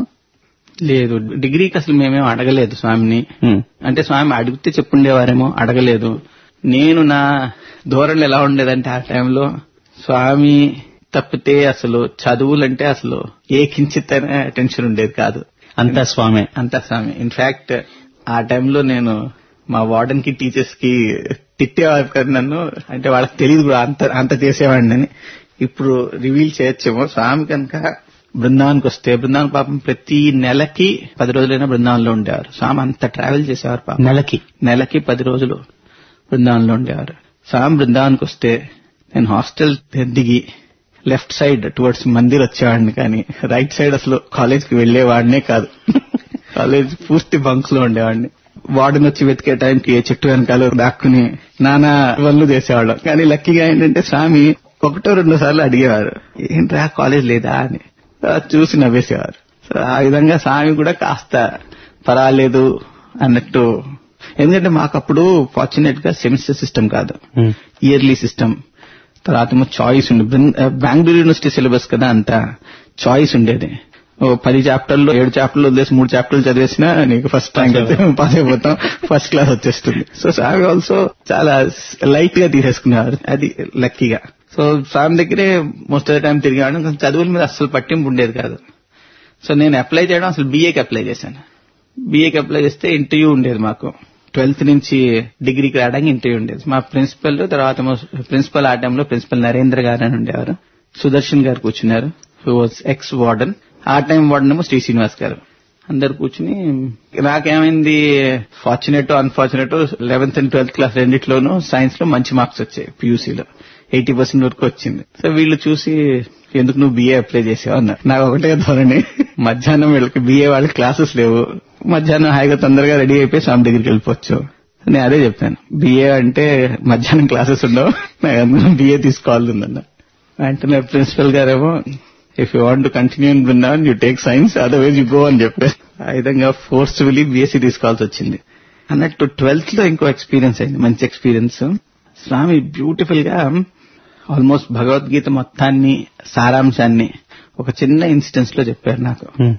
లేదు డిగ్రీకి అసలు మేమేం అడగలేదు స్వామిని ఉమ్. అంటే స్వామి అడిగితే చెప్పుండేవారేమో అడగలేదు నేను నా ధోరణి ఎలా ఉండేదంటే ఆ టైంలో స్వామి తప్పితే అసలు చదువులంటే అసలు ఏ కించిత్ టెన్షన్ ఉండేది కాదు అంతా స్వామి అంతా స్వామి ఇన్ఫాక్ట్ ఆ టైంలో నేను మా వార్డెన్ కి టీచర్స్ కి తిట్టేవారు కదా నన్ను అంటే వాళ్ళకి తెలియదు కూడా అంత అంత చేసేవాడిని ఇప్పుడు రివీల్ చేయొచ్చేమో స్వామి కనుక బృందావనికి వస్తే బృందావన్ పాపం ప్రతి నెలకి పది రోజులైనా బృందావనంలో ఉండేవారు స్వామి అంత ట్రావెల్ చేసేవారు పాపం నెలకి నెలకి పది రోజులు బృందావనంలో ఉండేవారు స్వామి బృందావనికి వస్తే నేను హాస్టల్ దిగి లెఫ్ట్ సైడ్ టువర్డ్స్ మందిర్ వచ్చేవాడిని కానీ రైట్ సైడ్ అసలు కాలేజ్ కి వెళ్లేవాడినే కాదు కాలేజ్ పూర్తి బంక్స్ లో ఉండేవాడిని వార్డెన్ వచ్చి వెతికే టైంకి ఏ చెట్టు వెనకాల దాక్కుని నానా పనులు చేసేవాళ్ళం కానీ లక్కీగా ఏంటంటే స్వామి ఒకటో రెండో సార్లు అడిగేవారు ఏంట్రా కాలేజ్ లేదా అని అది చూసి నవ్వేసేవారు సో ఆ విధంగా స్వామి కూడా కాస్త పర్వాలేదు అన్నట్టు ఎందుకంటే మాకప్పుడు ఫార్చునేట్ గా సెమిస్టర్ సిస్టమ్ కాదు ఉమ్. ఇయర్లీ సిస్టమ్ తర్వాత ఏమో చాయిస్ ఉండే బృంద- బెంగళూరు యూనివర్సిటీ సిలబస్ కదా అంత చాయిస్ ఉండేది ఓ పది చాప్టర్లు ఏడు చాప్టర్లు వదిలేసి మూడు చాప్టర్లు చదివేసినా నీకు ఫస్ట్ ర్యాంక్ అయితే పాస్ అయిపోతాం ఫస్ట్ క్లాస్ వచ్చేస్తుంది సో స్వామి ఆల్సో చాలా లైట్ గా తీసేసుకునేవారు అది లక్కీగా సో స్వామి దగ్గరే మోస్ట్ ఆఫ్ ద టైం తిరిగాడు కొంచెం చదువుల మీద అస్సలు పట్టింపు ఉండేది కాదు సో నేను అప్లై చేయడం అసలు బీఏకి అప్లై చేశాను బీఏకి అప్లై చేస్తే ఇంటర్వ్యూ ఉండేది మాకు ట్వెల్త్ నుంచి డిగ్రీకి రావడానికి ఇంటర్వ్యూ ఉండేది మా ప్రిన్సిపల్ తర్వాత ప్రిన్సిపల్ ఆ టైంలో ప్రిన్సిపల్ నరేంద్ర గారు అని ఉండేవారు సుదర్శన్ గారు కూర్చున్నారు హూ వాజ్ ఎక్స్ వార్డన్ ఆ టైం వార్డన్ ఏమో శ్రీ శ్రీనివాస్ గారు అందరు కూర్చుని నాకేమైంది fortunate unfortunate eleventh and twelfth class రెండిట్లోనూ సైన్స్ లో మంచి మార్క్స్ వచ్చాయి పీయూసీలో ఎయిటీ పర్సెంట్ వరకు వచ్చింది సో వీళ్ళు చూసి ఎందుకు నువ్వు బీఏ అప్లై చేసావు అన్నారు నాకు ఒకటే ధోరణి మధ్యాహ్నం వీళ్ళకి బీఏ వాళ్ళకి క్లాసెస్ లేవు మధ్యాహ్నం హాయిగా తొందరగా రెడీ అయిపోయి స్వామి దగ్గరికి వెళ్ళిపోవచ్చు నేను అదే చెప్పాను బీఏ అంటే మధ్యాహ్నం క్లాసెస్ ఉండవు నాకు అందులో బీఏ తీసుకోవాలన్న వెంటనే ప్రిన్సిపల్ గారేమో if you want continue in Brindavan you take science otherwise you go అని చెప్పారు ఆ విధంగా ఫోర్స్ఫుల్లీ బీఎస్సీ తీసుకోవాల్సి వచ్చింది అన్నట్టు ట్వెల్త్ లో ఇంకో ఎక్స్పీరియన్స్ అయింది మంచి ఎక్స్పీరియన్స్ స్వామి బ్యూటిఫుల్ గా ఆల్మోస్ట్ భగవద్గీత మొత్తాన్ని సారాంశాన్ని ఒక చిన్న ఇన్స్టెన్స్ లో చెప్పారు నాకు ఉమ్.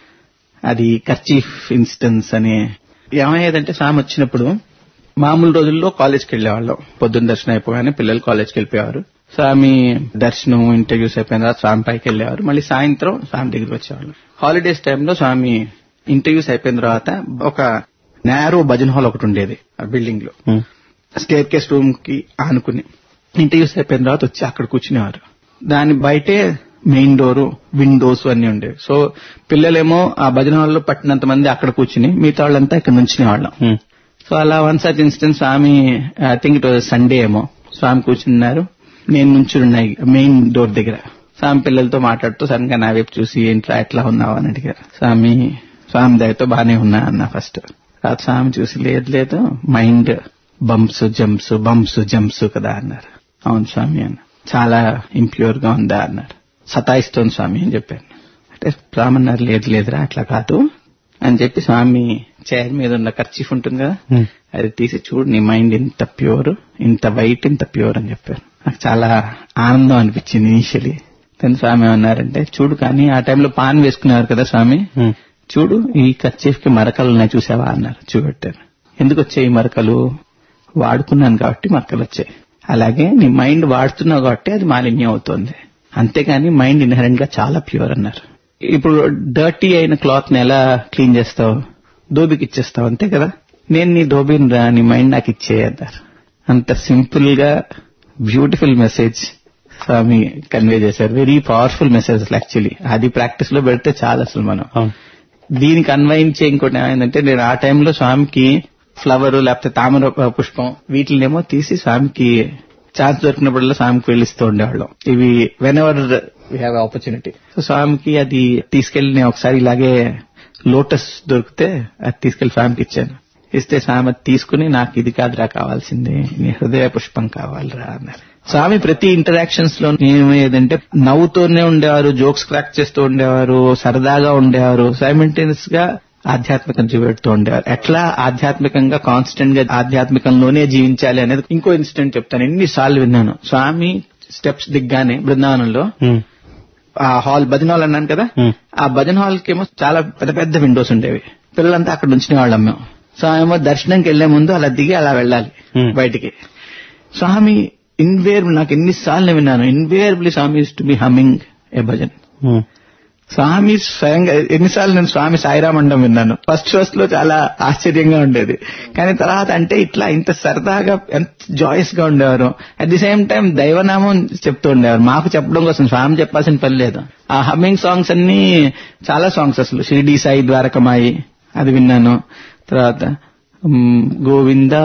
అది కర్చీఫ్ ఇన్స్టెన్స్ అని ఏమయ్యేదంటే స్వామి వచ్చినప్పుడు మామూలు రోజుల్లో కాలేజ్కి వెళ్ళేవాళ్ళం పొద్దున్న దర్శనం అయిపోగానే పిల్లలు కాలేజ్కి వెళ్ళిపోయేవారు స్వామి దర్శనం ఇంటర్వ్యూస్ అయిపోయిన తర్వాత స్వామి పైకి వెళ్ళేవారు మళ్ళీ సాయంత్రం స్వామి దగ్గరికి వచ్చేవాళ్ళు హాలిడేస్ టైంలో స్వామి ఇంటర్వ్యూస్ అయిపోయిన తర్వాత ఒక నేరో భజన్ హాల్ ఒకటి ఉండేది ఆ బిల్డింగ్ లో ఉమ్. స్టేర్ కేస్ రూమ్ కి ఆనుకుని ఇంటర్వ్యూస్ అయిపోయిన తర్వాత వచ్చి అక్కడ కూర్చునేవారు దాని బయటే మెయిన్ డోర్ విండోస్ అన్ని ఉండేవి సో పిల్లలేమో ఆ భజన హాల్లో పట్టినంత మంది అక్కడ కూర్చుని మిగతా వాళ్ళంతా ఇక్కడ నుంచునే వాళ్ళం ఉమ్. సో అలా one such instance Swami I think it was Sunday ఏమో స్వామి కూర్చున్నారు నేను నుంచున్నాయి మెయిన్ డోర్ దగ్గర స్వామి పిల్లలతో మాట్లాడుతూ సడన్ గా నా వైపు చూసి ఏంట్రా ఎట్లా ఉన్నావు అని అడిగారు స్వామి స్వామి దయతో బానే ఉన్నా అన్న ఫస్ట్ తర్వాత స్వామి చూసి లేదు లేదు mind bumps jumps bumps jumps కదా అన్నారు అవును స్వామి అన్న చాలా ఇంప్యూర్ గా ఉందా అన్నారు సతాయిస్తోంది స్వామి అని చెప్పాను అంటే స్వామి అన్నారు లేదు లేదురా అట్లా కాదు అని చెప్పి స్వామి చైర్ మీద ఉన్న ఖర్చీఫ్ ఉంటుంది కదా ఉమ్. అది తీసి చూడు నీ మైండ్ ఇంత ప్యూర్ ఇంత వైట్ ఇంత ప్యూర్ అని చెప్పారు నాకు చాలా ఆనందం అనిపించింది ఇనిషియలీ కానీ స్వామి ఏమన్నారంటే చూడు కానీ ఆ టైంలో పాన్ వేసుకునేవారు కదా స్వామి ఉమ్. చూడు ఈ కర్చీఫ్ కి మరకలు ఉన్నాయి చూసావా అన్నారు చూపెట్టారు ఎందుకు వచ్చాయి ఈ మరకలు వాడుకున్నాను కాబట్టి మరకలు వచ్చాయి అలాగే నీ మైండ్ వాడుతున్నావు కాబట్టి అది మాలిన్యం అవుతుంది అంతేగాని మైండ్ ఇన్హరెంట్ గా చాలా ప్యూర్ అన్నారు ఇప్పుడు డర్టీ అయిన క్లాత్ ని ఎలా క్లీన్ చేస్తావు దోబికి ఇచ్చేస్తావు అంతే కదా నేను నీ దోబిని రా నీ మైండ్ నాకు ఇచ్చే అన్నారు అంత సింపుల్ గా బ్యూటిఫుల్ మెసేజ్ స్వామి కన్వే చేశారు వెరీ పవర్ఫుల్ మెసేజ్ అసలు యాక్చువల్లీ అది ప్రాక్టీస్ లో పెడితే చాలా అసలు మనం అవును దీనికి అన్వయించే ఇంకోటి ఏమైందంటే నేను ఆ టైంలో స్వామికి ఫ్లవర్ లేకపోతే తామర పుష్పం వీటినేమో తీసి స్వామికి ఛాన్స్ దొరికినప్పుడల్లా స్వామికి వెళ్ళిస్తూ ఉండేవాళ్ళం ఇవి whenever we have opportunity so స్వామికి అది తీసుకెళ్లి నేను ఒకసారి ఇలాగే లోటస్ దొరికితే అది తీసుకెళ్లి స్వామికి ఇచ్చాను ఇస్తే స్వామి అది తీసుకుని నాకు ఇది కాదురా కావాల్సింది నీ హృదయ పుష్పం కావాలిరా అన్నారు స్వామి ప్రతి ఇంటరాక్షన్స్ లో ఏమయ్యేదంటే నవ్వుతూనే ఉండేవారు జోక్స్ క్రాక్ చేస్తూ ఉండేవారు సరదాగా ఉండేవారు సైమెంటేనియస్ గా ఆధ్యాత్మికం చూపెడుతూ ఉండేవారు ఎట్లా ఆధ్యాత్మికంగా కాన్స్టెంట్ గా ఆధ్యాత్మికంలోనే జీవించాలి అనేది ఇంకో ఇన్సిడెంట్ చెప్తాను ఎన్నిసార్లు విన్నాను స్వామి స్టెప్స్ దిగ్గానే బృందావనంలో ఉమ్, ఆ హాల్ భజన హాల్ అన్నాను కదా Hmm. ఆ భజన హాల్ కేమో చాలా పెద్ద పెద్ద విండోస్ ఉండేవి పిల్లలంతా అక్కడ ఉంచిన వాళ్ళం మేము స్వామి దర్శనంకి వెళ్లే ముందు అలా దిగి అలా వెళ్ళాలి Hmm. బయటికి స్వామి ఇన్వేర్ నాకు ఎన్నిసార్లు విన్నాను invariably Swami to be humming a bhajan um, Swami స్వయంగా ఎన్నిసార్లు నేను స్వామి సాయిరామ్ అండం విన్నాను ఫస్ట్ ఫస్ట్ లో చాలా ఆశ్చర్యంగా ఉండేది కానీ తర్వాత అంటే ఇట్లా ఇంత సరదాగా ఎంత జాయస్ గా ఉండేవారు అట్ ది సేమ్ టైం దైవనామం చెప్తూ ఉండేవారు మాకు చెప్పడం కోసం స్వామి చెప్పాల్సిన పని లేదు ఆ హమ్మింగ్ సాంగ్స్ అన్ని చాలా సాంగ్స్ అసలు షిరిడి సాయి ద్వారకమాయి అది విన్నాను తర్వాత ఉమ్, గోవింద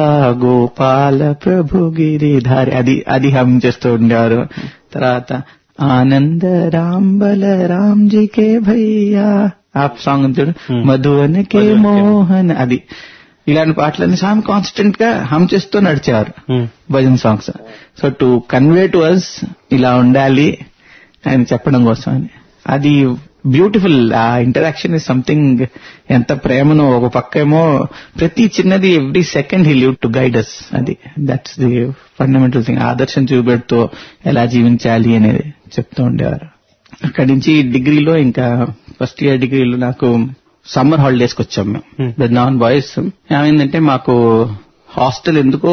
గోపాల ప్రభు గిరిధారి అది అది హమ్ చేస్తూ ఉండేవారు తర్వాత ఆనంద రామ్ బల రామ్ జీ కే భయ్యా ఆ సాంగ్ ఉంది చూడు Hmm. మధువన్ కే మోహన్ అది ఇలాంటి పాటలన్నీ స్వామి కాన్స్టెంట్ గా హమ్ చేస్తూ నడిచేవారు um, bhajan songs so to convey to us ఇలా ఉండాలి అని చెప్పడం కోసం అని అది బ్యూటిఫుల్ ఆ ఇంటరాక్షన్ ఇస్ సంథింగ్ ఎంత ప్రేమను ఒక పక్కేమో ప్రతి చిన్నది every second he live to guide us అది దట్స్ ది ఫండమెంటల్ థింగ్ ఆదర్శం చూపెడుతూ ఎలా జీవించాలి అనేది చెప్తూ ఉండేవారు అక్కడి నుంచి డిగ్రీలో ఇంకా ఫస్ట్ ఇయర్ డిగ్రీలో నాకు సమ్మర్ హాలిడేస్ కి వచ్చాం మేము Hmm. బృందావన్ బాయ్స్ ఏమైందంటే మాకు హాస్టల్ ఎందుకో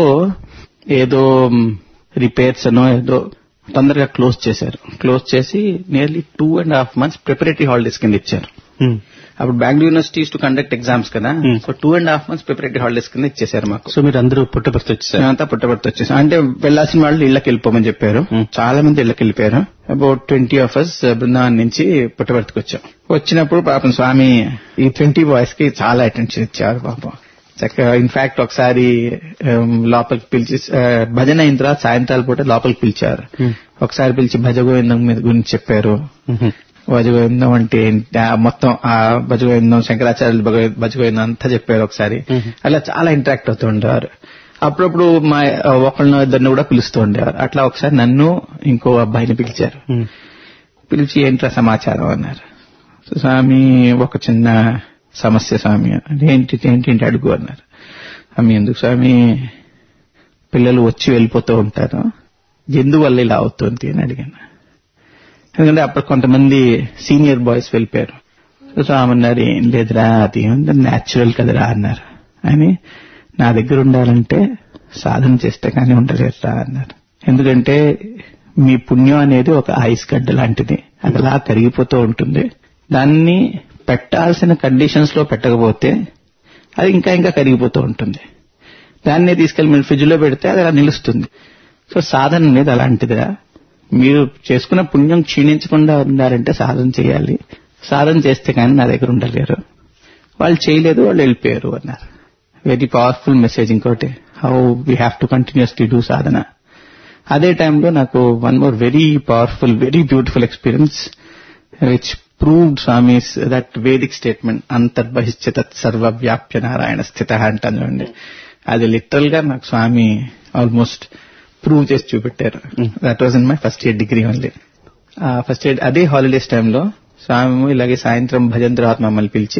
ఏదో రిపేర్స్ అనో ఏదో తొందరగా క్లోజ్ చేశారు క్లోజ్ చేసి nearly two and half months preparatory holidays కింద ఇచ్చారు ఉమ్. అప్పుడు Bengaluru universities to conduct exams కదా Hmm. So two and half months preparatory holidays కింద ఇచ్చేశారు మాకు సో మీరు అందరూ పుట్టపర్తి వచ్చేసారు మేమంతా పుట్టబడితే వచ్చేసాం అంటే వెళ్లాల్సిన వాళ్ళు ఇళ్లకి వెళ్ళిపోమని చెప్పారు Hmm. చాలా మంది ఇళ్లకి వెళ్ళిపోయారు about twenty of us Brindavan నుంచి పుట్టబడికి వచ్చాం వచ్చినప్పుడు పాపం స్వామి ఈ ట్వంటీ బాయ్స్ కి చాలా అటెన్షన్ ఇచ్చారు పాపం చక్కగా ఇన్ఫాక్ట్ ఒకసారి um, లోపలికి పిలిచి uh, భజన అయిన తర్వాత సాయంత్రాల పూట లోపలికి పిలిచారు Hmm. ఒకసారి పిలిచి భజ గోవిందం మీద గురించి చెప్పారు ఉహు. భజగోవిందం అంటే ఏంటి ఆ మొత్తం ఆ భజగోవిందం శంకరాచార్యులు భగవ- భజగోవిందం అంతా చెప్పారు ఒకసారి Mhm. అలా చాలా ఇంటరాక్ట్ అవుతూ ఉండేవారు అప్పుడప్పుడు మా ఒకళ్ళని ఇద్దరిని కూడా పిలుస్తూ ఉండేవారు అట్లా ఒకసారి నన్ను ఇంకో అబ్బాయిని పిలిచారు ఉమ్, పిలిచి ఏంట్రా సమాచారం అన్నారు సో స్వామి ఒక చిన్న సమస్య స్వామి ఏంటి ఏంటి ఏంటి అడుగు అన్నారు స్వామి ఎందుకు స్వామి పిల్లలు వచ్చి వెళ్ళిపోతూ ఉంటారు ఎందువల్ల ఇలా అవుతుంది అని అడిగాను ఎందుకంటే అప్పుడు కొంతమంది సీనియర్ బాయ్స్ వెళ్ళిపోయారు సో స్వామి అన్నారు ఏం లేదురా అది న్యాచురల్ కదరా అన్నారు అని నా దగ్గర ఉండాలంటే సాధన చేస్తే కానీ ఉండలేదురా అన్నారు ఎందుకంటే మీ పుణ్యం అనేది ఒక ఐస్ గడ్డ లాంటిది అది అలా కరిగిపోతూ ఉంటుంది దాన్ని పెట్టాల్సిన కండిషన్స్ లో పెట్టకపోతే అది ఇంకా ఇంకా కరిగిపోతూ ఉంటుంది దాన్ని తీసుకెళ్లి మీరు ఫ్రిడ్జ్ లో పెడితే అది అలా నిలుస్తుంది సో సాధన అనేది అలాంటిదిరా మీరు చేసుకున్న పుణ్యం క్షీణించకుండా ఉండాలంటే సాధన చేయాలి సాధన చేస్తే కానీ నా దగ్గర ఉండలేరు వాళ్ళు చేయలేదు వాళ్ళు వెళ్ళిపోయారు అన్నారు వెరీ పవర్ఫుల్ మెసేజ్ ఇంకోటి how we have to continuously do sadhana అదే టైంలో నాకు one more very powerful very beautiful experience which proved Swami's that Vedic statement అంతర్బహిష్య తత్ సర్వ వ్యాప్య నారాయణ స్థిత అంటాను చూడండి అది లిటరల్ గా నాకు స్వామి ఆల్మోస్ట్ ప్రూవ్ చేసి చూపెట్టారు that was in my first year degree only first year అదే హాలిడేస్ టైంలో స్వామి ఇలాగే సాయంత్రం భజన తర్వాత మమ్మల్ని పిలిచి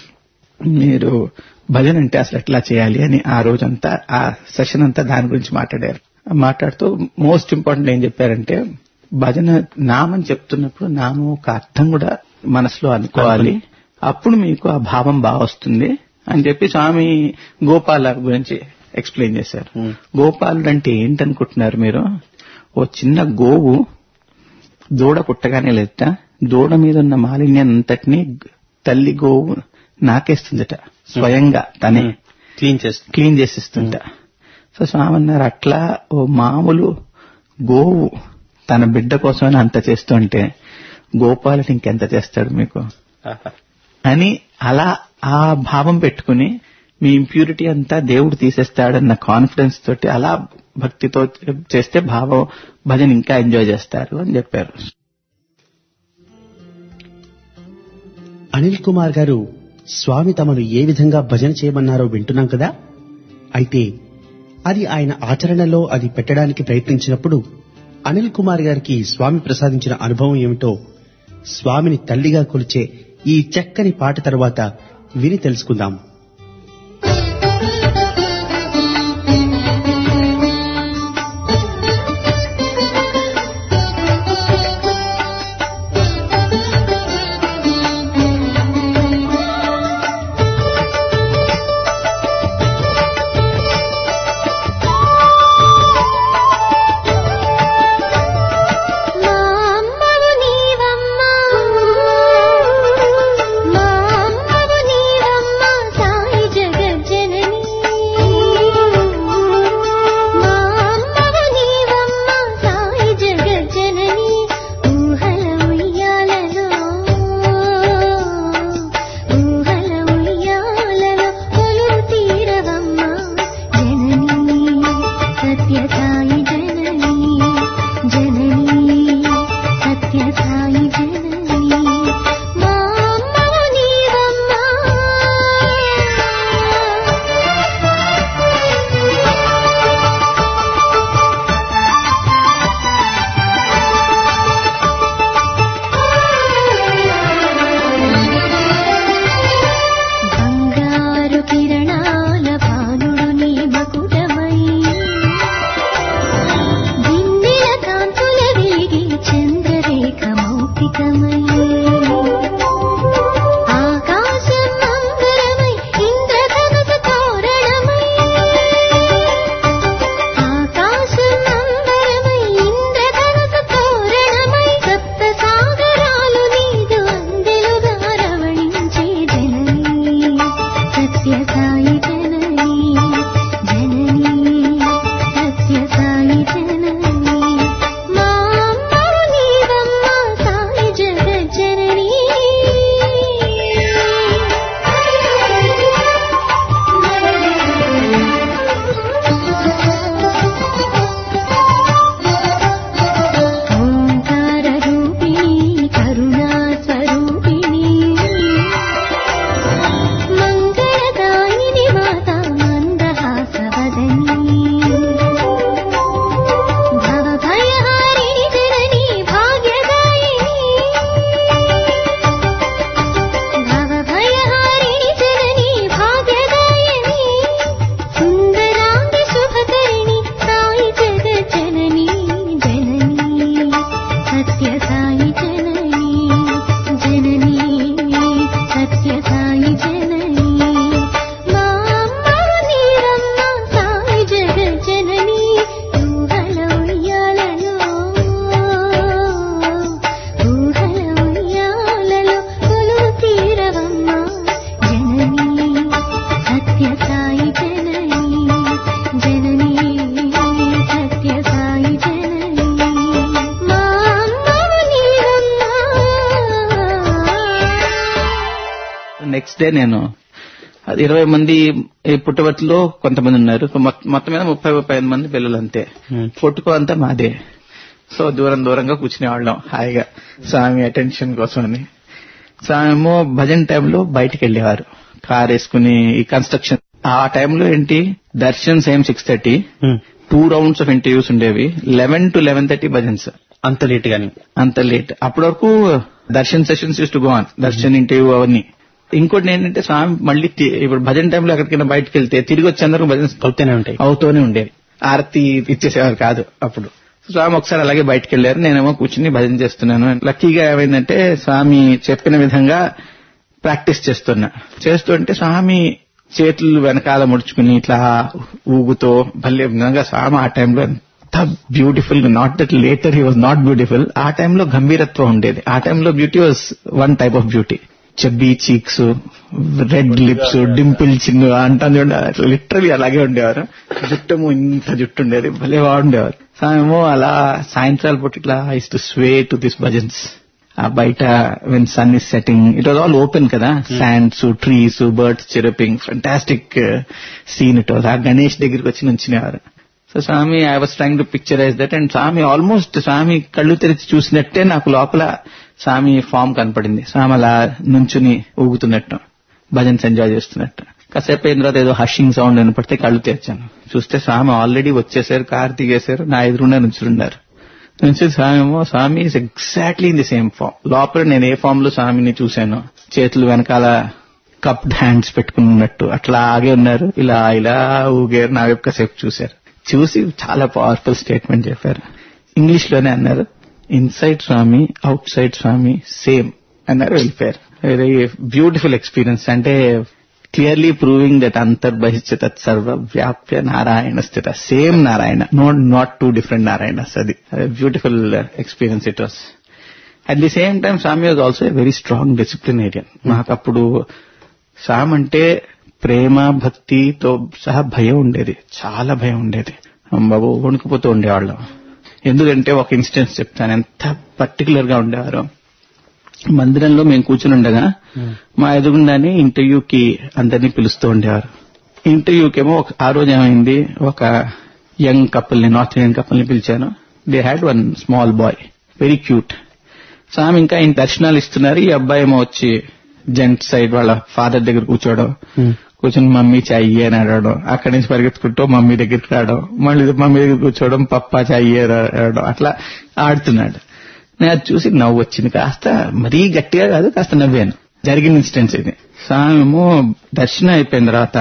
మీరు భజన అంటే అసలు ఎట్లా చేయాలి అని ఆ రోజంతా ఆ సెషన్ అంతా దాని గురించి మాట్లాడారు మాట్లాడుతూ మోస్ట్ ఇంపార్టెంట్ ఏం చెప్పారంటే భజన నామని చెప్తున్నప్పుడు నామం ఒక అర్థం కూడా మనసులో అనుకోవాలి అప్పుడు మీకు ఆ భావం బాగా వస్తుంది అని చెప్పి స్వామి గోపాల గురించి ఎక్స్ప్లెయిన్ చేశారు Hmm. గోపాలుడు అంటే ఏంటనుకుంటున్నారు మీరు ఓ చిన్న గోవు దూడ పుట్టగానే లేదట దూడ మీద ఉన్న మాలిన్యాన్ని అంతటినీ తల్లి గోవు నాకేస్తుందట స్వయంగా తనే క్లీన్ చేస్తుంది క్లీన్ చేసిస్తుంట సో స్వామి అన్నారు అట్లా ఓ మామూలు గోవు తన బిడ్డ కోసమని అంత చేస్తుంటే గోపాలుడు ఇంకెంత చేస్తాడు మీకు అని అలా ఆ భావం పెట్టుకుని మీ ఇంప్యూరిటీ అంతా దేవుడు తీసేస్తాడన్న కాన్ఫిడెన్స్ తోటి అలా భక్తితో చేస్తే భావం భజన ఇంకా ఎంజాయ్ చేస్తారు అని చెప్పారు అనిల్ కుమార్ గారు స్వామి తమను ఏ విధంగా భజన చేయమన్నారో వింటున్నాం కదా అయితే అది ఆయన ఆచరణలో అది పెట్టడానికి ప్రయత్నించినప్పుడు అనిల్ కుమార్ గారికి స్వామి ప్రసాదించిన అనుభవం ఏమిటో స్వామిని తల్లిగా కొలిచే ఈ చక్కని పాట తరువాత విని తెలుసుకుందాం మా అమ్మవు నీవమ్మ మా అమ్మవు నీవమ్మ సాయి జగజ్జనని మా అమ్మవు నీవమ్మ సాయి జగజ్జనని ఊహల ఉయ్యాలలో ఊహల ఉయ్యాలలో కొలువు తీరవమ్మ జనని సత్య సాయి జనని జనని సత్య సాయి జనని మా అమ్మవు నీవమ్మ బంగారు కిరణాల భానుడు నీ మకుటమై దిండిల కాంతుల వెలిగి చంద్రరేఖ మౌక్తికమై ఆకాశం మంగళమై ఇంద్రధనుసు తోరణమై ఆకాశం మంగళమై ఇంద్రధనుసు తోరణమై సప్త సాగరాలు నీదు అందెలుగా రవళించే జననీ సత్య సాయి జననీ జననీ సత్య సాయి జననీ మా అమ్మవు నీవమ్మ సాయి జగజ్జననీ ఓంకార రూపిణి కరుణా స్వరూపిణి మంగళదాయిని మాత మందహాసవదనీ భవభయహారిణి జనని భాగ్యదాయిని భవభయహారిణి జనని భాగ్యదాయిని సుందరాంగి శుభకరిణి సాయి జగజ్జనని జనని సత్య సాయి జనని జనని సత్య సాయి జనని మా అమ్మవు నీరమ్మ సాయి జగజ్జనని ఊహల ఉయ్యాలలో ఊహల ఉయ్యాలలో కొలువు తీరవమ్మ జనని సత్య సాయి జనని జనని సత్య సాయి జనని మా అమ్మవు నీవమ్మ నెక్స్ట్ డే నేను అది ఇరవై మంది ఈ పుట్టవతిలో కొంతమంది ఉన్నారు మొత్తం మొత్తం మీద ముప్పై ముప్పై ఐదు మంది పిల్లలు అంతే పుట్టుకో అంతా మాదే సో దూరం దూరంగా కూర్చునేవాళ్ళం హాయిగా స్వామి అటెన్షన్ కోసం అని స్వామి ఏమో భజన్ టైంలో బయటికి వెళ్ళేవారు కార్ వేసుకుని ఈ కన్స్ట్రక్షన్ ఆ టైంలో ఏంటి darshan same six thirty two rounds of interviews ఉండేవి eleven to eleven thirty bhajans అంత లేట్ గాని అంత లేట్ అప్పటి వరకు darshan sessions use to go on darshan interview అవన్నీ ఇంకోటి ఏంటంటే స్వామి మళ్ళీ తి- ఇప్పుడు భజన టైంలో ఎక్కడికైనా బయటకు వెళ్తే తిరిగి వచ్చేందుకు భజన అవుతూనే ఉంటాయి అవుతూనే ఉండేవి ఆరతి ఇచ్చేసేవారు కాదు అప్పుడు స్వామి ఒకసారి అలాగే బయటకు వెళ్లారు నేనేమో కూర్చుని భజన చేస్తున్నాను లక్కీగా ఏమైందంటే స్వామి చెప్పిన విధంగా ప్రాక్టీస్ చేస్తున్నా చేస్తుంటే స్వామి చేతులు వెనకాల ముడుచుకుని ఇట్లా ఊగుతో భలే విధంగా స్వామి ఆ టైంలో ఎంత beautiful not that later he was not beautiful ఆ టైంలో గంభీరత్వం ఉండేది ఆ టైంలో beauty was one type of beauty chubby cheeks red lips dimple chin అంటాను చూడండి లిటరలీ అలాగే ఉండేవారు జుట్టము ఇంత జుట్టు ఉండేది భలే బాగుండేవారు సామేమో అలా సాయంత్రాలు పూట ఇట్లా eyes to sway to this bhajans ఆ బయట when sun is setting it was all open కదా sands trees birds chirping fantastic scene it was ఆ గణేష్ దగ్గరికి వచ్చి నుంచినేవారు so Swami I was trying to picturise that and Swami almost Swami కళ్ళు తెరిచి చూసినట్టే నాకు లోపల స్వామి ఫామ్ కనపడింది స్వామి అలా నుంచుని ఊగుతున్నట్టు భజన్స్ ఎంజాయ్ చేస్తున్నట్టు కాసేపు అయిన తర్వాత ఏదో హషింగ్ సౌండ్ వినపడితే కళ్ళు తెరిచాను చూస్తే స్వామి ఆల్రెడీ వచ్చేసారు కార్ దిగేశారు నా ఎదురుండా నుంచున్నారు నుంచి స్వామి ఏమో Swami is exactly in the same form లోపల నేను ఏ ఫామ్ లో స్వామిని చూశాను చేతులు వెనకాల కప్డ్ హ్యాండ్స్ పెట్టుకున్నట్టు అట్లాగే ఉన్నారు ఇలా ఇలా ఊగారు నా యొక్క సేపు చూశారు చూసి చాలా పవర్ఫుల్ స్టేట్మెంట్ చెప్పారు ఇంగ్లీష్ లోనే అన్నారు inside Swami outside Swami same అన్నారు వెళ్ళిపోయారు వెరీ బ్యూటిఫుల్ ఎక్స్పీరియన్స్ అంటే క్లియర్లీ ప్రూవింగ్ దట్ అంతర్బహిష్య తత్ సర్వ వ్యాప్య నారాయణ స్థిత same Narayana no not two different Narayanas అది beautiful experience it was at the same time Swami was also a very strong disciplinarian మాకు అప్పుడు స్వామి అంటే ప్రేమ భక్తితో సహా భయం ఉండేది చాలా భయం ఉండేది బాబు వణుకుపోతూ ఉండేవాళ్ళం ఎందుకంటే ఒక ఇన్స్టెన్స్ చెప్తాను ఎంత పర్టికులర్ గా ఉండేవారు మందిరంలో మేము కూర్చుని ఉండగా మా ఎదుగుండానే ఇంటర్వ్యూకి అందరినీ పిలుస్తూ ఉండేవారు ఇంటర్వ్యూకేమో ఒక ఆ రోజు ఏమైంది ఒక యంగ్ కపుల్ ని నార్త్ ఇండియన్ కపుల్ ని పిలిచాను they had one small boy very cute Swami ఇంకా ఆయన దర్శనాలు ఇస్తున్నారు ఈ అబ్బాయి ఏమో వచ్చి జెంట్ సైడ్ వాళ్ళ ఫాదర్ దగ్గర కూర్చోవడం కూర్చొని మమ్మీ చాయ్యే అని అడగడం అక్కడి నుంచి పరిగెత్తుకుంటూ మమ్మీ దగ్గరికి రావడం మళ్ళీ మమ్మీ దగ్గర కూర్చోవడం పప్పా చాయ్యే అడగడం అట్లా ఆడుతున్నాడు నేను అది చూసి నవ్వు వచ్చింది కాస్త మరీ గట్టిగా కాదు కాస్త నవ్వాను జరిగిన ఇన్సిడెంట్స్ ఇది స్వామేమో దర్శనం అయిపోయిన తర్వాత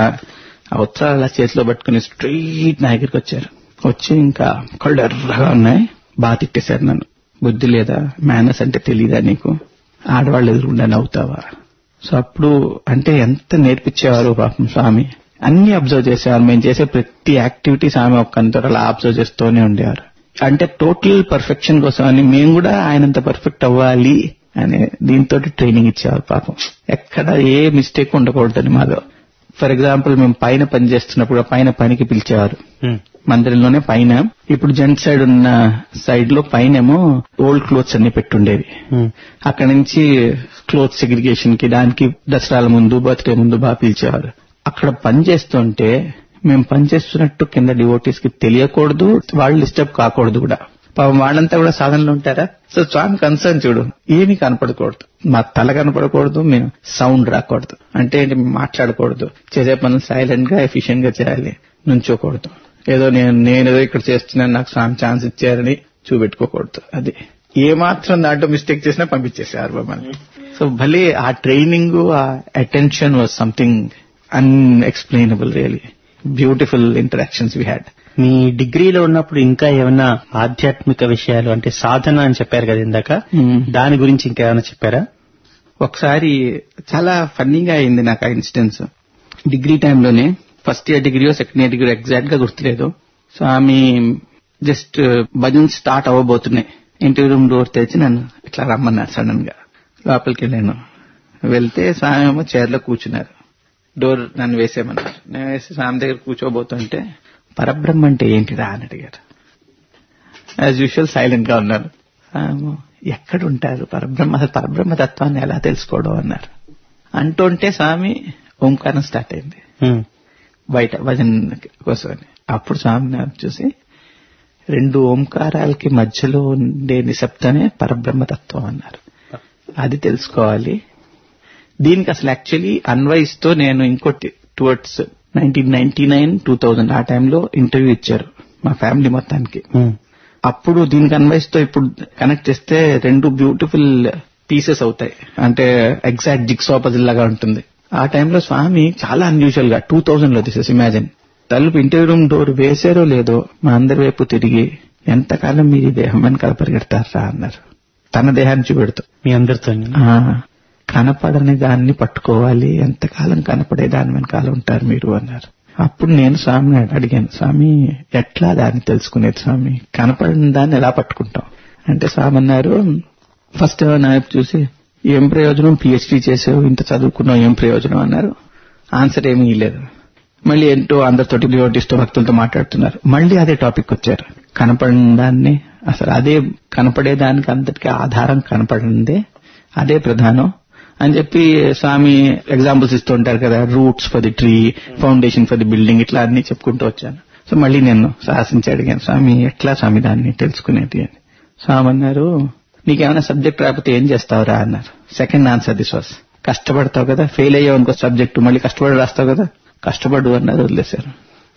ఆ ఉత్తరాలు అలా చేతిలో పట్టుకుని స్ట్రైట్ నా దగ్గరికి వచ్చారు వచ్చి ఇంకా కళ్ళు ఎర్రగా ఉన్నాయి బాగా తిట్టేశారు నన్ను బుద్ధి లేదా మేనస్ అంటే తెలీదా నీకు ఆడవాళ్ళు ఎదురుకుండా నవ్వుతావా సో అప్పుడు అంటే ఎంత నేర్పించేవారు పాపం స్వామి అన్ని అబ్జర్వ్ చేసేవారు మేము చేసే ప్రతి యాక్టివిటీ స్వామి ఒక్కంతో అలా అబ్జర్వ్ చేస్తూనే ఉండేవారు అంటే టోటల్ పర్ఫెక్షన్ కోసం అని మేము కూడా ఆయనంత పర్ఫెక్ట్ అవ్వాలి అనే దీంతో ట్రైనింగ్ ఇచ్చేవారు పాపం ఎక్కడ ఏ మిస్టేక్ ఉండకూడదని మాలో ఫర్ ఎగ్జాంపుల్ మేము పైన పని చేస్తున్నప్పుడు పైన పనికి పిలిచేవారు మందిరంలోనే పైన ఇప్పుడు జెంట్ సైడ్ ఉన్న సైడ్ లో పైనేమో ఓల్డ్ క్లోత్స్ అన్ని పెట్టుండేవి అక్కడ నుంచి క్లోత్ సెగ్రిగేషన్ కి దానికి దసరాల ముందు బర్త్డే ముందు బాగా పిలిచేవారు అక్కడ పని చేస్తుంటే మేము పని చేస్తున్నట్టు కింద డివోటీస్ కి తెలియకూడదు వాళ్ళు డిస్టర్బ్ కాకూడదు కూడా పాపం వాళ్ళంతా కూడా సాధనలో ఉంటారా సో స్వామి కన్సర్న్ చూడు ఏమీ కనపడకూడదు మా తల కనపడకూడదు మేము సౌండ్ రాకూడదు అంటే ఏంటి మాట్లాడకూడదు చేసే పనులు సైలెంట్ గా ఎఫిషియెంట్ గా చేయాలి నుంచోకూడదు ఏదో నేను నేనేదో ఇక్కడ చేస్తున్నాను నాకు స్వామి ఛాన్స్ ఇచ్చారని చూపెట్టుకోకూడదు అది ఏ మాత్రం దాంట్లో మిస్టేక్ చేసినా పంపించేసారు మమ్మల్ని సో భలే ఆ ట్రైనింగ్ ఆ attention was something unexplainable really beautiful interactions we had మీ డిగ్రీలో ఉన్నప్పుడు ఇంకా ఏమైనా ఆధ్యాత్మిక విషయాలు అంటే సాధన అని చెప్పారు కదా ఇందాక దాని గురించి ఇంకేమైనా చెప్పారా ఒకసారి చాలా ఫన్నీగా అయింది నాకు ఆ ఇన్సిడెన్స్ డిగ్రీ టైంలోనే first year degree second year degree exact గా గుర్తులేదు సో ఆమె జస్ట్ భజన్ స్టార్ట్ అవ్వబోతున్నాయి ఇంటర్వ్యూ రూమ్ డోర్ తెరిచి నన్ను ఇట్లా రమ్మన్నారు సడన్ గా లోపలికి వెళ్ళాను వెళ్తే స్వామి ఏమో చైర్ లో కూర్చున్నారు డోర్ నన్ను వేసేయమన్నారు నేను వేసి స్వామి దగ్గర కూర్చోబోతుంటే పరబ్రహ్మ అంటే ఏంటిరా అని అడిగారు యాజ్ యూజువల్ సైలెంట్ గా ఉన్నారు స్వామి ఎక్కడ ఉంటారు పరబ్రహ్మ అసలు పరబ్రహ్మ తత్వాన్ని ఎలా తెలుసుకోవడం అన్నారు అంటుంటే స్వామి ఓంకారం స్టార్ట్ అయింది బయట భజన్ కోసమని అప్పుడు స్వామి నాకు చూసి రెండు ఓంకారాలకి మధ్యలో ఉండే నిశ్శబ్దమే పరబ్రహ్మతత్వం అన్నారు అది తెలుసుకోవాలి దీనికి అసలు యాక్చువల్లీ అన్వయిస్తో నేను ఇంకోటి towards nineteen ninety nine two thousand ఆ టైంలో ఇంటర్వ్యూ ఇచ్చారు మా ఫ్యామిలీ మొత్తానికి అప్పుడు దీనికి అన్వయిస్తో ఇప్పుడు కనెక్ట్ చేస్తే రెండు బ్యూటిఫుల్ పీసెస్ అవుతాయి అంటే ఎగ్జాక్ట్ జిక్సా పజిల్ లాగా ఉంటుంది ఆ టైంలో స్వామి చాలా అన్యూజువల్ గా టూ థౌజండ్ లో దిస్ ఇమాజిన్ తలుపు ఇంటర్వ్యూ రూమ్ డోర్ వేసారో లేదో మా అందరి వైపు తిరిగి ఎంతకాలం మీరు ఈ దేహం వెనకాల పరిగెడతారా అన్నారు తన దేహాన్ని చూపెడుతూ మీ అందరితో ఆ, కనపడని దాన్ని పట్టుకోవాలి ఎంతకాలం కనపడే దాని వెనకాల ఉంటారు మీరు అన్నారు అప్పుడు నేను స్వామిని అడిగాను స్వామి ఎట్లా దాన్ని తెలుసుకునేది స్వామి కనపడని దాన్ని ఎలా పట్టుకుంటాం అంటే స్వామి అన్నారు ఫస్ట్ నా వైపు చూసి ఏం ప్రయోజనం పిహెచ్డీ చేసావు ఇంత చదువుకున్నావు ఏం ప్రయోజనం అన్నారు ఆన్సర్ ఏమీ లేదు మళ్ళీ ఏంటో అందరితోటి డివోటీస్తో భక్తులతో మాట్లాడుతున్నారు మళ్ళీ అదే టాపిక్ వచ్చారు కనపడిన దాన్ని అసలు అదే కనపడే దానికి అంతటికీ ఆధారం కనపడిందే అదే ప్రధానం అని చెప్పి స్వామి ఎగ్జాంపుల్స్ ఇస్తూ ఉంటారు కదా roots for the tree foundation for the building ఇట్లా అన్ని చెప్పుకుంటూ వచ్చాను సో మళ్ళీ నేను సాహసించి అడిగాను స్వామి ఎట్లా స్వామి దాన్ని తెలుసుకునేది అని స్వామి అన్నారు నీకేమైనా సబ్జెక్ట్ రాకపోతే ఏం చేస్తావురా అన్నారు సెకండ్ ఆన్సర్ దిస్ వాస్ కష్టపడతావు కదా ఫెయిల్ అయ్యావు అనుకో సబ్జెక్ట్ మళ్ళీ కష్టపడి రాస్తావు కదా కష్టపడు అన్నారు వదిలేశారు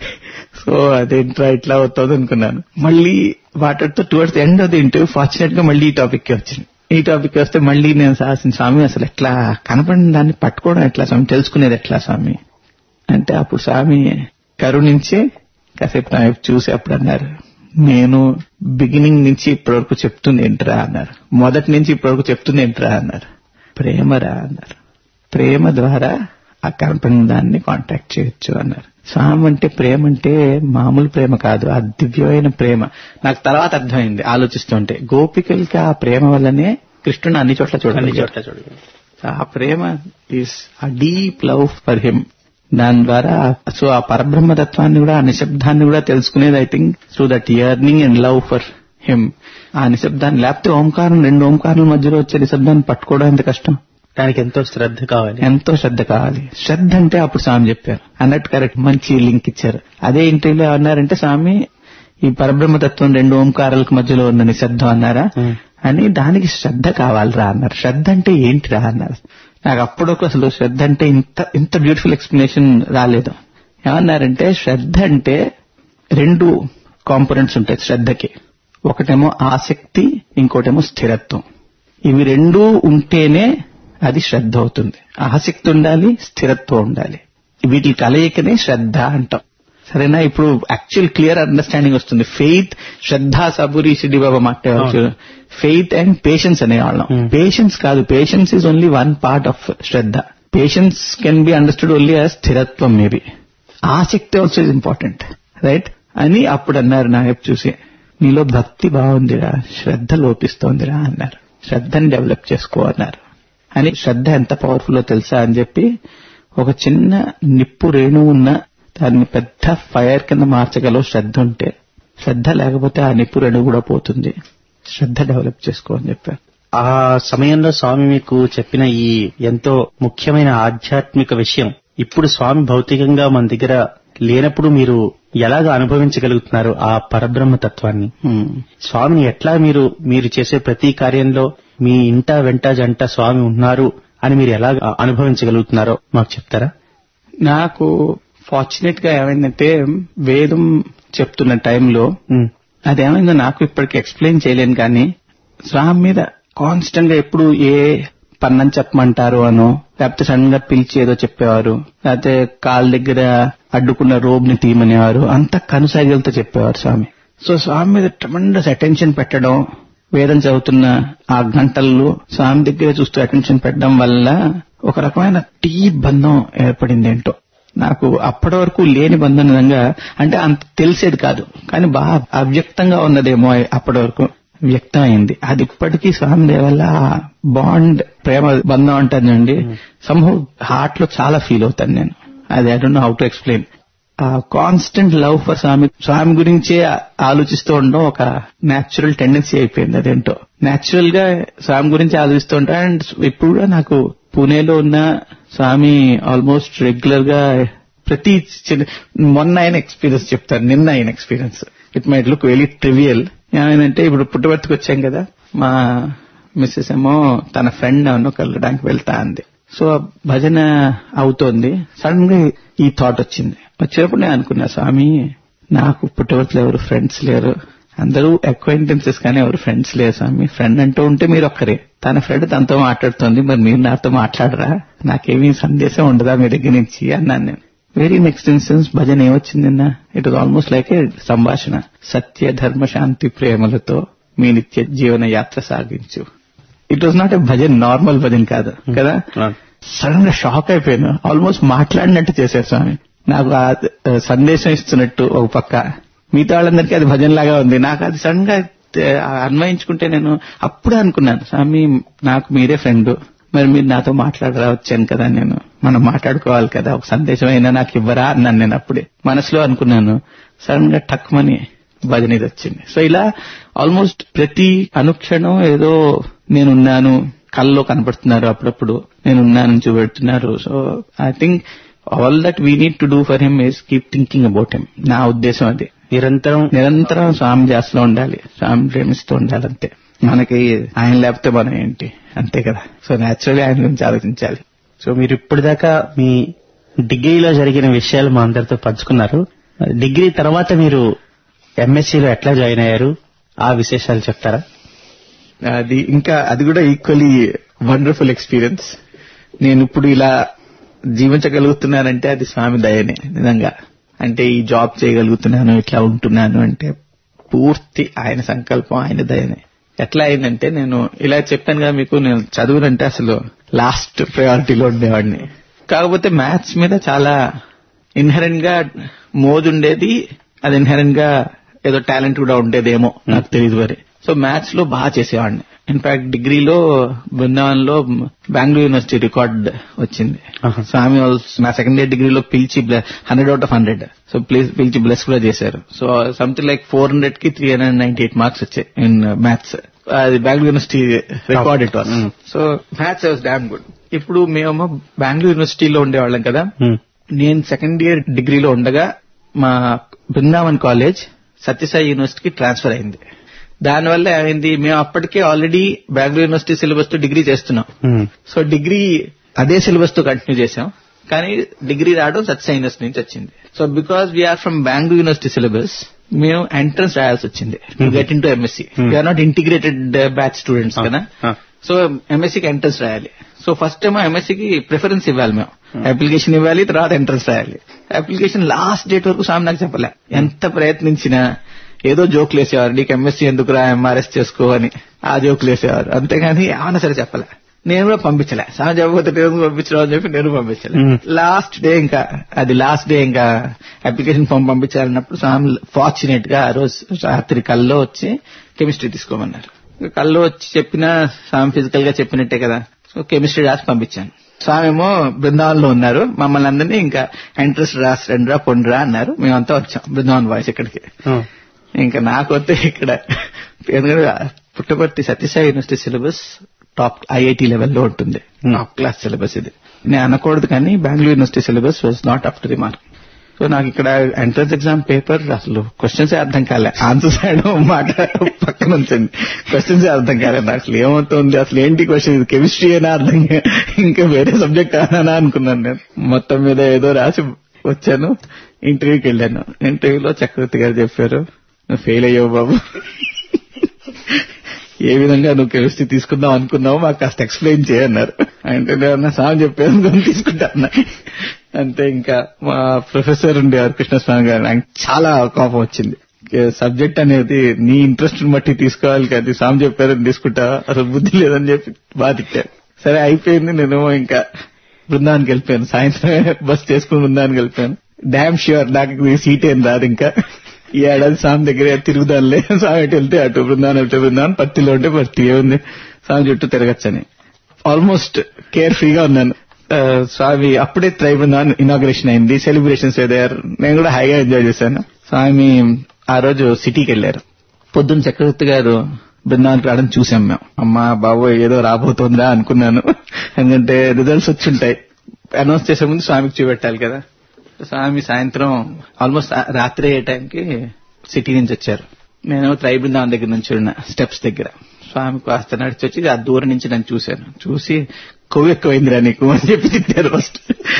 సో అదేంట్రా ఇట్లా అవుతుంది అనుకున్నాను మళ్ళీ వాటితో towards end of the interview fortunate గా మళ్ళీ ఈ టాపిక్ కి వచ్చింది ఈ టాపిక్ వస్తే మళ్ళీ నేను సాహసిన స్వామి అసలు ఎట్లా కనపడిన దాన్ని పట్టుకోవడం ఎట్లా స్వామి తెలుసుకునేది ఎట్లా స్వామి అంటే అప్పుడు స్వామి కరుణించి కాసేపు నా వైపు చూసి అప్పుడు అన్నారు నేను బిగినింగ్ నుంచి ఇప్పటి వరకు చెప్తుంది ఏంట్రా అన్నారు మొదటి నుంచి ఇప్పటి వరకు చెప్తుంది ఏంట్రా అన్నారు ప్రేమరా అన్నారు ప్రేమ ద్వారా ఆ కనపడిన దాన్ని కాంటాక్ట్ చేయొచ్చు అన్నారు స్వామి అంటే ప్రేమ అంటే మామూలు ప్రేమ కాదు ఆ దివ్యమైన ప్రేమ నాకు తర్వాత అర్థమైంది ఆలోచిస్తుంటే గోపికలకి ఆ ప్రేమ వల్లనే కృష్ణుని అన్ని చోట్ల అన్ని చూడండి చోట్ల చూడండి ఆ ప్రేమ is a deep love for him దాని ద్వారా సో ఆ పరబ్రహ్మ తత్వాన్ని కూడా ఆ నిశ్శబ్దాన్ని కూడా తెలుసుకునేది I think through that yearning and love for him ఆ నిశ్శబ్దాన్ని లేకపోతే ఓంకారం రెండు ఓంకారాల మధ్యలో వచ్చే నిశ్శబ్దాన్ని పట్టుకోవడం ఎంత కష్టం దానికి ఎంతో శ్రద్ధ కావాలి ఎంతో శ్రద్ధ కావాలి శ్రద్ధ అంటే అప్పుడు స్వామి చెప్పారు అన్నట్టు కరెక్ట్ మంచి లింక్ ఇచ్చారు అదే ఇంటర్వ్యూలో అన్నారంటే స్వామి ఈ పరబ్రహ్మతత్వం రెండు ఓంకారాలకు మధ్యలో ఉన్న నిశ్శబ్దం అన్నారా Hmm. అని దానికి శ్రద్ధ కావాలిరా అన్నారు శ్రద్ధ అంటే ఏంటిరా అన్నారు నాకు అప్పుడు అసలు శ్రద్ధ అంటే ఇంత ఇంత బ్యూటిఫుల్ ఎక్స్ప్లెనేషన్ రాలేదు ఏమన్నారంటే శ్రద్ధ అంటే రెండు కాంపోనెంట్స్ ఉంటాయి శ్రద్ధకి ఒకటేమో ఆసక్తి ఇంకోటేమో స్థిరత్వం ఇవి రెండూ ఉంటేనే అది శ్రద్ధ అవుతుంది ఆసక్తి ఉండాలి స్థిరత్వం ఉండాలి వీటి కలయికనే శ్రద్ధ అంటాం సరేనా ఇప్పుడు యాక్చువల్ క్లియర్ అండర్స్టాండింగ్ వస్తుంది ఫెయిత్ శ్రద్ధ సబురి సిడి బాబా మాట్లాడవచ్చు ఫెయిత్ అండ్ పేషెన్స్ అనేవాళ్ళం Hmm. పేషెన్స్ కాదు patience is only one part of shraddha patience can be understood only as స్థిరత్వం మేబీ ఆసక్తి ఆల్సో ఇస్ ఇంపార్టెంట్ రైట్ అని అప్పుడు అన్నారు నా వైపు చూసి నీలో భక్తి బాగుందిరా శ్రద్ధ లోపిస్తోందిరా అన్నారు శ్రద్ధని డెవలప్ చేసుకో అన్నారు అని శ్రద్ధ ఎంత పవర్ఫుల్ తెలుసా అని చెప్పి ఒక చిన్న నిప్పు రేణు ఉన్న దాన్ని పెద్ద ఫైర్ కింద మార్చగలవు శ్రద్ధ ఉంటే శ్రద్ధ లేకపోతే ఆ నిప్పు రేణు కూడా పోతుంది శ్రద్ధ డెవలప్ చేసుకో అని చెప్పారు ఆ సమయంలో స్వామి మీకు చెప్పిన ఈ ఎంతో ముఖ్యమైన ఆధ్యాత్మిక విషయం ఇప్పుడు స్వామి భౌతికంగా మన దగ్గర లేనప్పుడు మీరు ఎలాగ అనుభవించగలుగుతున్నారు ఆ పరబ్రహ్మ తత్వాన్ని హ్మ్. స్వామిని ఎట్లా మీరు మీరు చేసే ప్రతి కార్యంలో మీ ఇంట వెంట జంట స్వామి ఉన్నారు అని మీరు ఎలా అనుభవించగలుగుతున్నారో మాకు చెప్తారా నాకు ఫార్చునేట్ గా ఏమైందంటే వేదం చెప్తున్న టైంలో ఉమ్, అదేమైందో నాకు ఇప్పటికి ఎక్స్ప్లెయిన్ చేయలేను కానీ స్వామి మీద కాన్స్టెంట్ గా ఎప్పుడు ఏ పన్నం చెప్పమంటారు అనో లేకపోతే సడన్ గా పిలిచి ఏదో చెప్పేవారు లేకపోతే కాళ్ళ దగ్గర అడ్డుకున్న రోబ్ ని తీయమనేవారు అంత కనుసైగలతో చెప్పేవారు స్వామి సో స్వామి మీద ట్రమండస్ అటెన్షన్ పెట్టడం వేదం చదువుతున్న ఆ గంటల్లో స్వామి దగ్గర చూస్తూ అటెన్షన్ పెట్టడం వల్ల ఒక రకమైన టీ బంధం ఏర్పడింది ఏంటో నాకు అప్పటి వరకు లేని బంధం నిజంగా అంటే అంత తెలిసేది కాదు కానీ బాగా అవ్యక్తంగా ఉన్నదేమో అప్పటి వరకు వ్యక్తం అయింది అది ఇప్పటికీ స్వామి దయ వల్ల బాండ్ ప్రేమ బంధం అంటానండి సంభవ్ హార్ట్ లో చాలా ఫీల్ అవుతాను నేను అది I don't know how to explain ఆ constant love for Swami Swami గురించే ఆలోచిస్తూ ఉండడం ఒక నేచురల్ టెండెన్సీ అయిపోయింది అదేంటో నేచురల్ గా స్వామి గురించి ఆలోచిస్తూ ఉంటా అండ్ ఇప్పుడు కూడా నాకు పూణేలో ఉన్న స్వామి ఆల్మోస్ట్ రెగ్యులర్ గా ప్రతి చిన్న మొన్న అయిన ఎక్స్పీరియన్స్ చెప్తాను నిన్న అయిన experience it might look very trivial ఏమైందంటే ఇప్పుడు పుట్టబర్తికి వచ్చాం కదా మా మిస్సెస్ ఏమో తన ఫ్రెండ్ నన్ను కలవడానికి వెళ్తా అంది సో భజన అవుతోంది సడన్ గా ఈ థాట్ వచ్చింది వచ్చినప్పుడు నేను అనుకున్నా స్వామి నాకు పుట్టవర్తిలో ఎవరు ఫ్రెండ్స్ లేరు అందరూ అక్వైంటెన్సెస్ కానీ ఎవరు ఫ్రెండ్స్ లేరు స్వామి ఫ్రెండ్ అంటూ ఉంటే మీరు ఒక్కరే తన ఫ్రెండ్ తనతో మాట్లాడుతోంది మరి మీరు నాతో మాట్లాడరా నాకేమీ సందేశం ఉండదా మీ దగ్గర నుంచి అన్నాను నేను వెరీ నెక్స్ట్ ఇన్స్టెన్స్ భజన ఏమొచ్చింది నిన్న it was almost like a సంభాషణ సత్య ధర్మ శాంతి ప్రేమలతో మీ నిత్య జీవన యాత్ర సాగించు it was not a bhajan normal bhajan కాదు కదా అవును. సడన్ గా షాక్ అయిపోయాను ఆల్మోస్ట్ మాట్లాడినట్టు చేశారు స్వామి నాకు ఆ ఆ, సందేశం ఇస్తున్నట్టు ఒక పక్క మిగతా వాళ్ళందరికీ అది భజన లాగా ఉంది నాకు అది సడన్ గా ఆ, అన్వయించుకుంటే నేను అప్పుడే అనుకున్నాను స్వామి నాకు మీరే ఫ్రెండ్ మరి మీరు నాతో మాట్లాడరా వచ్చాను కదా నేను మనం మాట్లాడుకోవాలి కదా ఒక సందేశం అయినా నాకు ఇవ్వరా అన్నాను నేను అప్పుడే మనసులో అనుకున్నాను సడన్ గా టక్మని భజన ఇది వచ్చింది సో ఇలా ఆల్మోస్ట్ ప్రతి అనుక్షణం ఏదో నేనున్నాను కల్లో కనపడుతున్నారు అప్పుడప్పుడు నేనున్నానని చూపెడుతున్నారు so I think all that we need to do for him is keep thinking about him నా ఉద్దేశం అది నిరంతరం నిరంతరం స్వామి ధ్యాసలో ఉండాలి స్వామి ప్రేమిస్తూ ఉండాలి అంతే మనకి ఆయన లేకపోతే మనం ఏంటి అంతే కదా సో నేచురల్లీ ఆయన గురించి ఆలోచించాలి సో మీరు ఇప్పటిదాకా మీ డిగ్రీలో జరిగిన విషయాలు మా అందరితో పంచుకున్నారు డిగ్రీ తర్వాత మీరు ఎంఎస్సీలో ఎట్లా జాయిన్ అయ్యారు ఆ విశేషాలు చెప్తారా అది ఇంకా అది కూడా ఈక్వలీ వండర్ఫుల్ ఎక్స్పీరియన్స్ నేను ఇప్పుడు ఇలా జీవించగలుగుతున్నానంటే అది స్వామి దయనే నిజంగా అంటే ఈ జాబ్ చేయగలుగుతున్నాను ఇట్లా ఉంటున్నాను అంటే పూర్తి ఆయన సంకల్పం ఆయన దయనే ఎట్లా అయిందంటే నేను ఇలా చెప్పాను కదా మీకు నేను చదువునంటే అసలు లాస్ట్ ప్రయారిటీలో ఉండేవాడిని కాకపోతే మ్యాథ్స్ మీద చాలా ఇన్హరెంట్ గా మోజు ఉండేది అది ఇన్హరెంట్ గా ఏదో టాలెంట్ కూడా ఉండేదేమో నాకు తెలియదు మరి సో మ్యాథ్స్ లో బాగా చేసేవాడిని ఇన్ఫాక్ట్ డిగ్రీలో బృందావన్ లో బెంగళూరు యూనివర్సిటీ రికార్డ్ వచ్చింది ఆహా. స్వామి వాళ్ళు నా సెకండ్ ఇయర్ డిగ్రీలో పిలిచి hundred out of hundred so please పిలిచి బ్లెస్ కూడా చేశారు so something like four hundred కి three hundred ninety eight marks వచ్చాయి ఇన్ మ్యాథ్స్ అది Bengaluru university record it was Mm. So maths was damn good ఇప్పుడు మేము బెంగళూరు యూనివర్సిటీలో ఉండేవాళ్ళం కదా Hmm. నేను సెకండ్ ఇయర్ డిగ్రీలో ఉండగా మా బృందావన్ కాలేజ్ సత్యసాయి యూనివర్సిటీకి ట్రాన్స్ఫర్ అయింది దానివల్ల ఏమైంది మేము అప్పటికే ఆల్రెడీ బెంగళూరు యూనివర్సిటీ సిలబస్ తో డిగ్రీ చేస్తున్నాం Hmm. సో డిగ్రీ అదే సిలబస్ తో కంటిన్యూ చేసాం కానీ డిగ్రీ రావడం సత్యసాయి యూనివర్సిటీ నుంచి వచ్చింది so because we're from Bengaluru university syllabus మేము ఎంట్రన్స్ రాయాల్సి వచ్చింది to get into MSc Hmm. We're not integrated batch students Ah, కదా ah. సో ఎంఎస్సీకి ఎంట్రన్స్ రాయాలి సో ఫస్ట్ టైం ఎంఎస్సీకి ప్రిఫరెన్స్ ఇవ్వాలి మేము అప్లికేషన్ ఇవ్వాలి తర్వాత ఎంట్రన్స్ రాయాలి అప్లికేషన్ లాస్ట్ డేట్ వరకు స్వామి నాకు చెప్పలే ఎంత ప్రయత్నించినా ఏదో జోకులు వేసేవారు నీకు ఎంఎస్సీ ఎందుకురా ఎంఆర్ఎస్ చేసుకో అని ఆ జోకులు వేసేవారు అంతేగాని ఏమన్నా సరే చెప్పలే నేను కూడా పంపించలే స్వామి చెప్పకపోతే నేను పంపించడం అని చెప్పి నేను పంపించలే Hmm. లాస్ట్ డే ఇంకా అది లాస్ట్ డే ఇంకా అప్లికేషన్ ఫామ్ పంపించాలన్నప్పుడు స్వామి ఫార్చునేట్ గా ఆ రోజు రాత్రి కల్లో వచ్చి కెమిస్ట్రీ తీసుకోమన్నారు కల్లో వచ్చి చెప్పిన స్వామి ఫిజికల్ గా చెప్పినట్టే కదా సో కెమిస్ట్రీ రాసి పంపించాను స్వామి ఏమో బృందావనంలో ఉన్నారు మమ్మల్ని అందరినీ ఇంకా ఎంట్రెన్స్ రాసి రండిరా పొండిరా అన్నారు మేమంతా వచ్చాం బృందావన్ వాయిస్ ఇక్కడికి Hmm. ఇంకా నాకు వస్తే ఇక్కడ ఎందుకంటే Puttaparthi Sathya Sai university syllabus top IIT లెవెల్లో ఉంటుంది Hmm. టాప్ క్లాస్ సిలబస్ ఇది నేను అనకూడదు కానీ Bengaluru university syllabus was not up to the mark so నాకు ఇక్కడ ఎంట్రన్స్ ఎగ్జామ్ పేపర్ అసలు క్వశ్చన్స్ అర్థం కాలే ఆన్సర్స్ రాయడం మాట పక్కన ఉంచండి క్వశ్చన్స్ అర్థం కాలేదు నాకు అసలు ఏమవుతుంది అసలు ఏంటి క్వశ్చన్ ఇది కెమిస్ట్రీ అయినా అర్థం కా- ఇంకా వేరే సబ్జెక్ట్ అనా అనుకున్నాను నేను మొత్తం మీద ఏదో రాసి వచ్చాను ఇంటర్వ్యూకి వెళ్ళాను ఇంటర్వ్యూలో చక్రవర్తి గారు చెప్పారు నువ్వు ఫెయిల్ అయ్యావు బాబు ఏ విధంగా నువ్వు కెమిస్ట్రీ తీసుకుందాం అనుకున్నావు మాకు కాస్త ఎక్స్ప్లెయిన్ చేయన్నారు అంటే నేను సాయం చెప్పాను తీసుకుంటా అన్నా అంతే ఇంకా మా ప్రొఫెసర్ ఉండేవారు కృష్ణస్వామి గారు నాకు చాలా కోపం వచ్చింది సబ్జెక్ట్ అనేది నీ ఇంట్రెస్ట్ బట్టి తీసుకోవాలి కానీ సామ్ చెప్పారని తీసుకుంటా అసలు బుద్ధి లేదని చెప్పి బాగా తిట్టారు సరే అయిపోయింది నేను ఇంకా బృందానికి వెళ్ళిపోయాను సాయంత్రం బస్ చేసుకుని బృందానికి వెళ్ళిపోయాను డామ్ ష్యూర్ నాకు ఈ సీట్ ఏం రాదు ఇంకా ఈ ఏడాది స్వామి దగ్గర తిరుగుదానిలే స్వామి ఎటు వెళ్తే అటు బృందావనం వెళ్తే బృందావనం పత్తిలో ఉంటే పత్తి ఏముంది స్వామి చుట్టూ తిరగచ్చని ఆల్మోస్ట్ కేర్ ఫ్రీగా ఉన్నాను ఆ, స్వామి అప్పుడే ట్రై బృందావన్ ఇనాగ్రేషన్ అయింది సెలబ్రేషన్స్ ఏదయ్యారు నేను కూడా హైగా ఎంజాయ్ చేశాను స్వామి ఆ రోజు సిటీకి వెళ్ళారు పొద్దున్న చక్రవర్తి గారు బృందావనికి రావడం చూసాం మేము అమ్మా బాబు ఏదో రాబోతోందా అనుకున్నాను ఎందుకంటే రిజల్ట్స్ వచ్చుంటాయి అనౌన్స్ చేసే ముందు స్వామికి చూపెట్టాలి కదా స్వామి సాయంత్రం ఆల్మోస్ట్ రాత్రి అయ్యే టైంకి సిటీ నుంచి వచ్చారు నేను ట్రై బృందావన్ దగ్గర నుంచి ఉన్న స్టెప్స్ దగ్గర స్వామి కాస్త నడిచి వచ్చి ఆ దూరం నుంచి నన్ను చూశాను చూసి కొవ్వు ఎక్కువైందిరా నీకు అని చెప్పి తిట్టారు ఫస్ట్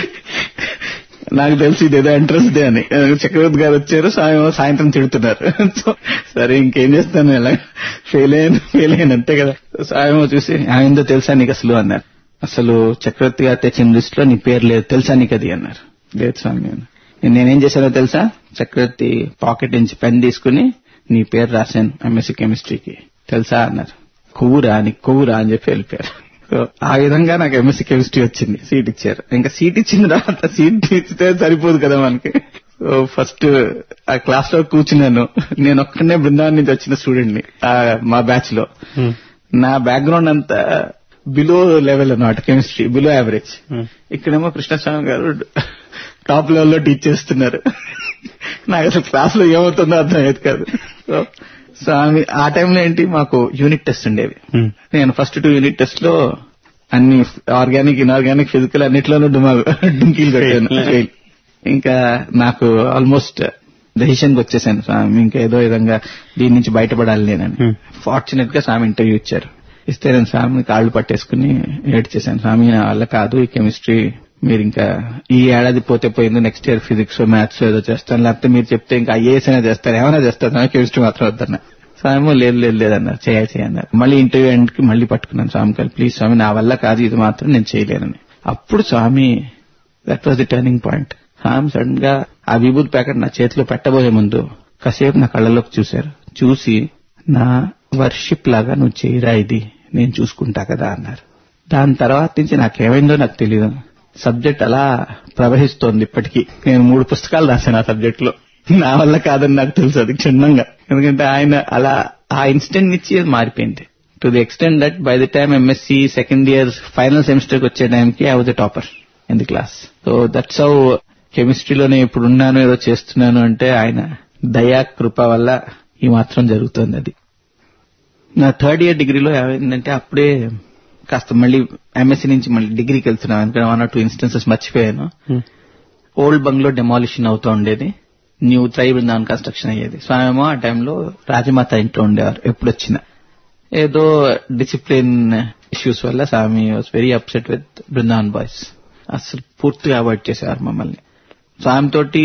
నాకు తెలిసి ఇదేదో ఎంట్రన్స్ డే అని చక్రవర్తి గారు వచ్చారు స్వామి ఏమో సాయంత్రం తిడుతున్నారు సో సరే ఇంకేం చేస్తాను ఎలా ఫెయిల్ అయ్యాను ఫెయిల్ అయ్యాను అంతే కదా స్వామి ఏమో చూసి ఆయనదో తెలుసా నీకు అసలు అన్నారు అసలు చక్రవర్తి గారు తెచ్చిన లిస్ట్ లో నీ పేరు లేదు తెలుసా నీకు అది అన్నారు లేదు స్వామి అని. నేనేం చేశానో తెలుసా చక్రవర్తి పాకెట్ నుంచి పెన్ తీసుకుని నీ పేరు రాశాను ఎంఎస్సీ కెమిస్ట్రీకి తెలుసా అన్నారు కొవ్వురా నీకు కొవ్వురా అని చెప్పి వెళ్ళిపోయారు సో ఆ విధంగా నాకు ఎంఎస్సీ కెమిస్ట్రీ వచ్చింది సీట్ ఇచ్చారు ఇంకా సీట్ ఇచ్చిన తర్వాత సీట్ ఇచ్చితే సరిపోదు కదా మనకి సో ఫస్ట్ ఆ క్లాస్ లో కూర్చున్నాను నేను ఒక్కనే బృందావనం నుంచి వచ్చిన స్టూడెంట్ ని ఆ మా బ్యాచ్ లో Hmm. నా బ్యాక్గ్రౌండ్ అంతా బిలో లెవెల్ అన్నమాట కెమిస్ట్రీ బిలో యావరేజ్ Hmm. ఇక్కడేమో కృష్ణస్వామి గారు టాప్ లెవెల్ లో టీచ్ చేస్తున్నారు నాకు అసలు క్లాస్ లో ఏమవుతుందో అర్థం అయ్యేది కాదు సో స్వామి ఆ టైంలో ఏంటి మాకు యూనిట్ టెస్ట్ ఉండేవి Hmm. నేను ఫస్ట్ టూ యూనిట్ టెస్ట్ లో అన్ని ఆర్గానిక్ ఇన్ఆర్గానిక్ ఫిజికల్ అన్నిట్లోనూ డుమాలు డుంకీలు కొట్టాను Fail. ఇంకా నాకు ఆల్మోస్ట్ డెసిషన్ వచ్చేసాను స్వామి ఇంకా ఏదో విధంగా దీని నుంచి బయటపడాలి నేనని Hmm. ఫార్చునేట్ గా స్వామి ఇంటర్వ్యూ ఇచ్చారు ఇస్తే నేను స్వామిని కాళ్ళు పట్టేసుకుని ఏడ్చేశాను స్వామి నా వల్ల కాదు ఈ కెమిస్ట్రీ మీరు ఇంకా ఈ ఏడాది పోతే పోయింది నెక్స్ట్ ఇయర్ ఫిజిక్స్ మ్యాథ్స్ ఏదో చేస్తాను లేకపోతే మీరు చెప్తే ఇంకా ఐఏఎస్ అయినా చేస్తారు ఏమైనా చేస్తారు కెమిస్ట్రీ మాత్రం వద్దన్నా స్వామి లేదు లేదు లేదన్నారు చేయాలి చేయన్నారు మళ్ళీ ఇంటర్వ్యూ ఎండ్కి మళ్ళీ పట్టుకున్నాను స్వామి గారు ప్లీజ్ స్వామి నా వల్ల కాదు ఇది మాత్రం నేను చేయలేనని అప్పుడు Swami that was the turning point Swami sudden గా ఆ విభూతి ప్యాకెట్ నా చేతిలో పెట్టబోయే ముందు కాసేపు నా కళ్ళలోకి చూశారు చూసి నా వర్షిప్ లాగా నువ్వు చేయరా ఇది నేను చూసుకుంటా కదా అన్నారు దాని తర్వాత నుంచి నాకేమైందో నాకు తెలియదు సబ్జెక్ట్ అలా ప్రవహిస్తోంది ఇప్పటికీ నేను మూడు పుస్తకాలు రాశాను ఆ సబ్జెక్ట్ లో నా వల్ల కాదని నాకు తెలుసు అది క్షుణ్ణంగా ఎందుకంటే ఆయన అలా ఆ ఇన్సిడెంట్ నుంచి అది మారిపోయింది to the extent that by the time MSc second year final semester కి వచ్చే టైంకి I was the topper in the class so that's how కెమిస్ట్రీలోనే ఇప్పుడు ఉన్నాను ఏదో చేస్తున్నాను అంటే ఆయన దయా కృప వల్ల ఈ మాత్రం జరుగుతుంది అది నా థర్డ్ ఇయర్ డిగ్రీలో ఏమైందంటే అప్పుడే కాస్త మళ్ళీ ఎంఎస్సీ నుంచి మళ్ళీ డిగ్రీకి వెళ్తున్నాను ఎందుకంటే వన్ ఆర్ టూ ఇన్స్టెన్సెస్ మర్చిపోయాను ఓల్డ్ బంగ్లో డెమాలిషన్ అవుతూ ఉండేది న్యూ త్రై బృందావన్ కన్స్ట్రక్షన్ అయ్యేది స్వామేమో ఆ టైంలో రాజమాత ఇంట్లో ఉండేవారు ఎప్పుడు వచ్చినా ఏదో డిసిప్లిన్ ఇష్యూస్ వల్ల Swami was very upset with Brindavan boys అసలు పూర్తిగా అవాయిడ్ చేసేవారు మమ్మల్ని స్వామి తోటి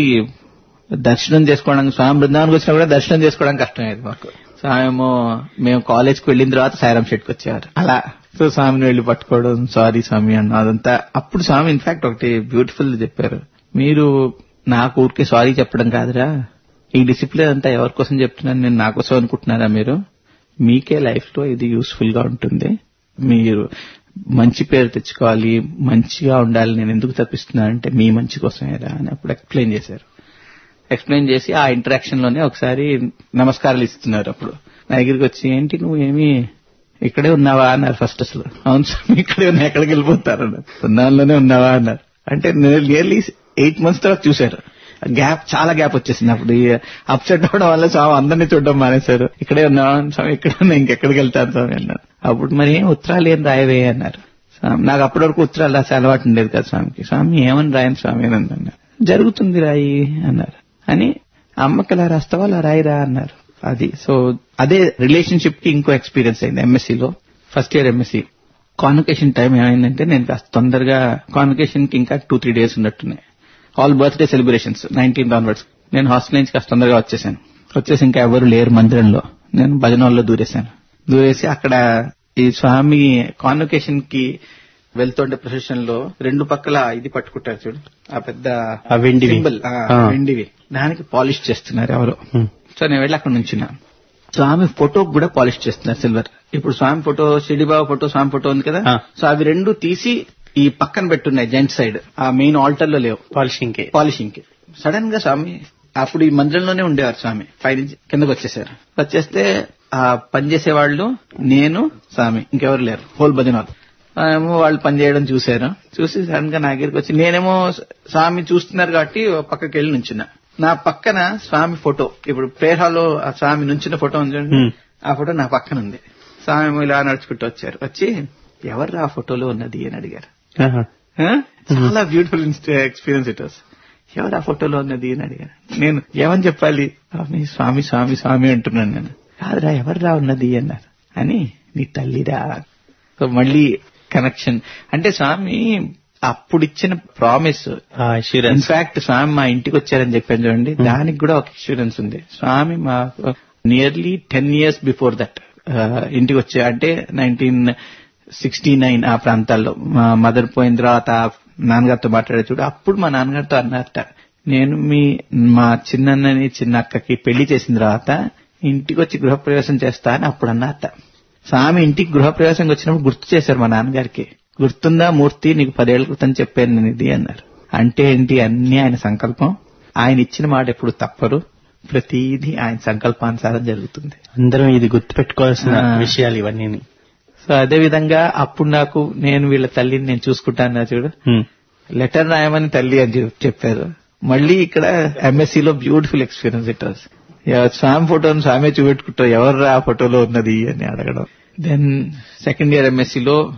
దర్శనం చేసుకోవడానికి స్వామి బృందావన్కి వచ్చినా కూడా దర్శనం చేసుకోవడానికి కష్టమయ్యేది మాకు స్వామేమో మేము కాలేజ్కి వెళ్ళిన తర్వాత సాయిరాం షెట్కి వచ్చేవారు అలా సో స్వామిని వెళ్ళి పట్టుకోవడం సారీ స్వామి అన్న అదంతా అప్పుడు స్వామి ఇన్ఫాక్ట్ ఒకటి బ్యూటిఫుల్ చెప్పారు మీరు నాకు ఊరికే సారీ చెప్పడం కాదురా ఈ డిసిప్లిన్ అంతా ఎవరి కోసం చెప్తున్నాను నేను నా కోసం అనుకుంటున్నారా మీరు మీకే లైఫ్ లో ఇది యూస్ఫుల్ గా ఉంటుంది మీరు మంచి పేరు తెచ్చుకోవాలి మంచిగా ఉండాలి నేను ఎందుకు తప్పిస్తున్నానంటే మీ మంచి కోసమేరా అని అప్పుడు ఎక్స్ప్లెయిన్ చేశారు ఎక్స్ప్లెయిన్ చేసి ఆ ఇంటరాక్షన్ లోనే ఒకసారి నమస్కారాలు ఇస్తున్నారు అప్పుడు నా దగ్గరికి వచ్చి ఏంటి నువ్వు ఏమి ఇక్కడే ఉన్నావా అన్నారు ఫస్ట్ అసలు అవును స్వామి ఇక్కడే ఉన్నా ఎక్కడికి వెళ్ళిపోతారు అన్నారు ఉన్నాలోనే ఉన్నావా అన్నారు అంటే నియర్లీ ఎయిట్ మంత్స్ తర్వాత చూశారు గ్యాప్ చాలా గ్యాప్ వచ్చేసింది అప్పుడు అప్సెట్ అవడం వల్ల స్వామి అందరినీ చూడడం మానేశారు ఇక్కడే ఉన్నావా స్వామి ఇక్కడ ఉన్నా ఇంకెక్కడికి వెళ్తాను స్వామి అన్నారు అప్పుడు మరి ఏం ఉత్తరాలు ఏం రాయవే అన్నారు స్వామి నాకు అప్పటి వరకు ఉత్తరాలు రాసే అలవాటు ఉండేది కదా స్వామికి స్వామి ఏమని రాయను స్వామి అని అన్నారు జరుగుతుంది రాయి అన్నారు అని అమ్మకి ఇలా రాస్తావా అలా రాయిరా అన్నారు అది సో అదే రిలేషన్షిప్ కి ఇంకో ఎక్స్పీరియన్స్ అయింది ఎంఎస్సీ లో first year MSc convocation time ఏమైందంటే నేను కాస్త తొందరగా కాన్వకేషన్ కి ఇంకా టూ త్రీ డేస్ ఉన్నట్టున్నాయి all birthday celebrations nineteenth onwards నేను హాస్టల్ నుంచి కాస్త తొందరగా వచ్చేసాను వచ్చేసి ఇంకా ఎవరు లేరు మందిరంలో నేను భజన హాల్లో దూరేశాను దూరేసి అక్కడ ఈ స్వామి కాన్వకేషన్ కి వెళ్తుండే ప్రొసెషన్ లో రెండు పక్కల ఇది పట్టుకుంటారు చూడు ఆ పెద్ద ఆ వెండివి. symbol, ఆ, ఆ. వెండివి దానికి పాలిష్ చేస్తున్నారు ఎవరు Hmm. సో నేను వెళ్ళి అక్కడ నుంచున్నాను స్వామి ఫోటో కూడా పాలిష్ చేస్తున్నారు సిల్వర్ ఇప్పుడు స్వామి ఫోటో షిడిబాబు ఫోటో స్వామి ఫోటో ఉంది కదా ఆ. సో అవి రెండు తీసి ఈ పక్కన పెట్టున్నాయి జెంట్ సైడ్ ఆ మెయిన్ ఆల్టర్ లో లేవు పాలిషింగ్ కి పాలిషింగ్ కి సడన్ గా స్వామి అప్పుడు ఈ మందిరంలోనే ఉండేవారు స్వామి పైనుంచి కిందకు వచ్చేసారు వచ్చేస్తే ఆ పనిచేసే వాళ్ళు నేను స్వామి ఇంకెవరు లేరు హోల్ భజనాలు ఏమో వాళ్ళు పనిచేయడం చూశారు చూసి సడన్ గా నా దగ్గరికి వచ్చి నేనేమో స్వామి చూస్తున్నారు కాబట్టి ఓ పక్కకి వెళ్ళి నుంచున్నా నా పక్కన స్వామి ఫోటో ఇప్పుడు ప్రేయర్ హాల్లో ఆ స్వామి నుంచిన ఫోటో ఉంది చూడండి Hmm. ఆ ఫోటో నా పక్కన ఉంది స్వామి ఏమో ఇలా నడుచుకుంటూ వచ్చారు వచ్చి ఎవరు ఆ ఫోటోలో ఉన్నది అని అడిగారు ఆహా. ఆ? చాలా బ్యూటిఫుల్ ఎక్స్పీరియన్స్ ఇట్ వాస్ ఎవరు ఆ ఫోటోలో ఉన్నది అని అడిగాను నేను ఏమని చెప్పాలి స్వామి స్వామి స్వామి స్వామి అంటున్నాను నేను కాదురా ఎవర్రా ఉన్నది అన్నారు అని నీ తల్లిరా సో మళ్ళీ కనెక్షన్ అంటే స్వామి అప్పుడు ఇచ్చిన ప్రామిస్ ఆ assurance. ఇన్ఫాక్ట్ స్వామి మా ఇంటికి వచ్చారని చెప్పాను చూడండి దానికి కూడా ఒక ఇన్సూరెన్స్ ఉంది స్వామి మా nearly ten years before that ఇంటికి వచ్చా అంటే నైన్టీన్ సిక్స్టీ నైన్ ఆ ప్రాంతాల్లో మా మదర్ పోయిన తర్వాత నాన్నగారితో మాట్లాడే చూడు అప్పుడు మా నాన్నగారితో అన్నారట నేను మీ మా చిన్నన్నని చిన్న అక్కకి పెళ్లి చేసిన తర్వాత ఇంటికి వచ్చి గృహప్రవేశం చేస్తా అని అప్పుడు అన్నారట స్వామి ఇంటికి గృహప్రవేశంకి వచ్చినప్పుడు గుర్తు చేశారు మా నాన్నగారికి గుర్తుందా మూర్తి నీకు పదేళ్ల క్రితం చెప్పాను నేను ఇది అన్నారు అంటే ఏంటి అన్ని ఆయన సంకల్పం ఆయన ఇచ్చిన మాట ఎప్పుడు తప్పరు ప్రతిదీ ఆయన సంకల్పానుసారం జరుగుతుంది అందరం ఇది గుర్తుపెట్టుకోవాల్సిన ఆ. విషయాలు ఇవన్నీ సో అదే విధంగా అప్పుడు నాకు నేను వీళ్ళ తల్లిని నేను చూసుకుంటాను చూడు లెటర్ రాయమని తల్లి అని చెప్- చెప్పారు మళ్ళీ ఇక్కడ ఎంఎస్సీ లో beautiful experience it was Swami ఫోటోని స్వామి చూపెట్టుకుంటారు ఎవరు ఆ ఫోటోలో ఉన్నది అని అడగడం దెన్ సెకండ్ ఇయర్ ఎంఎస్సీ లో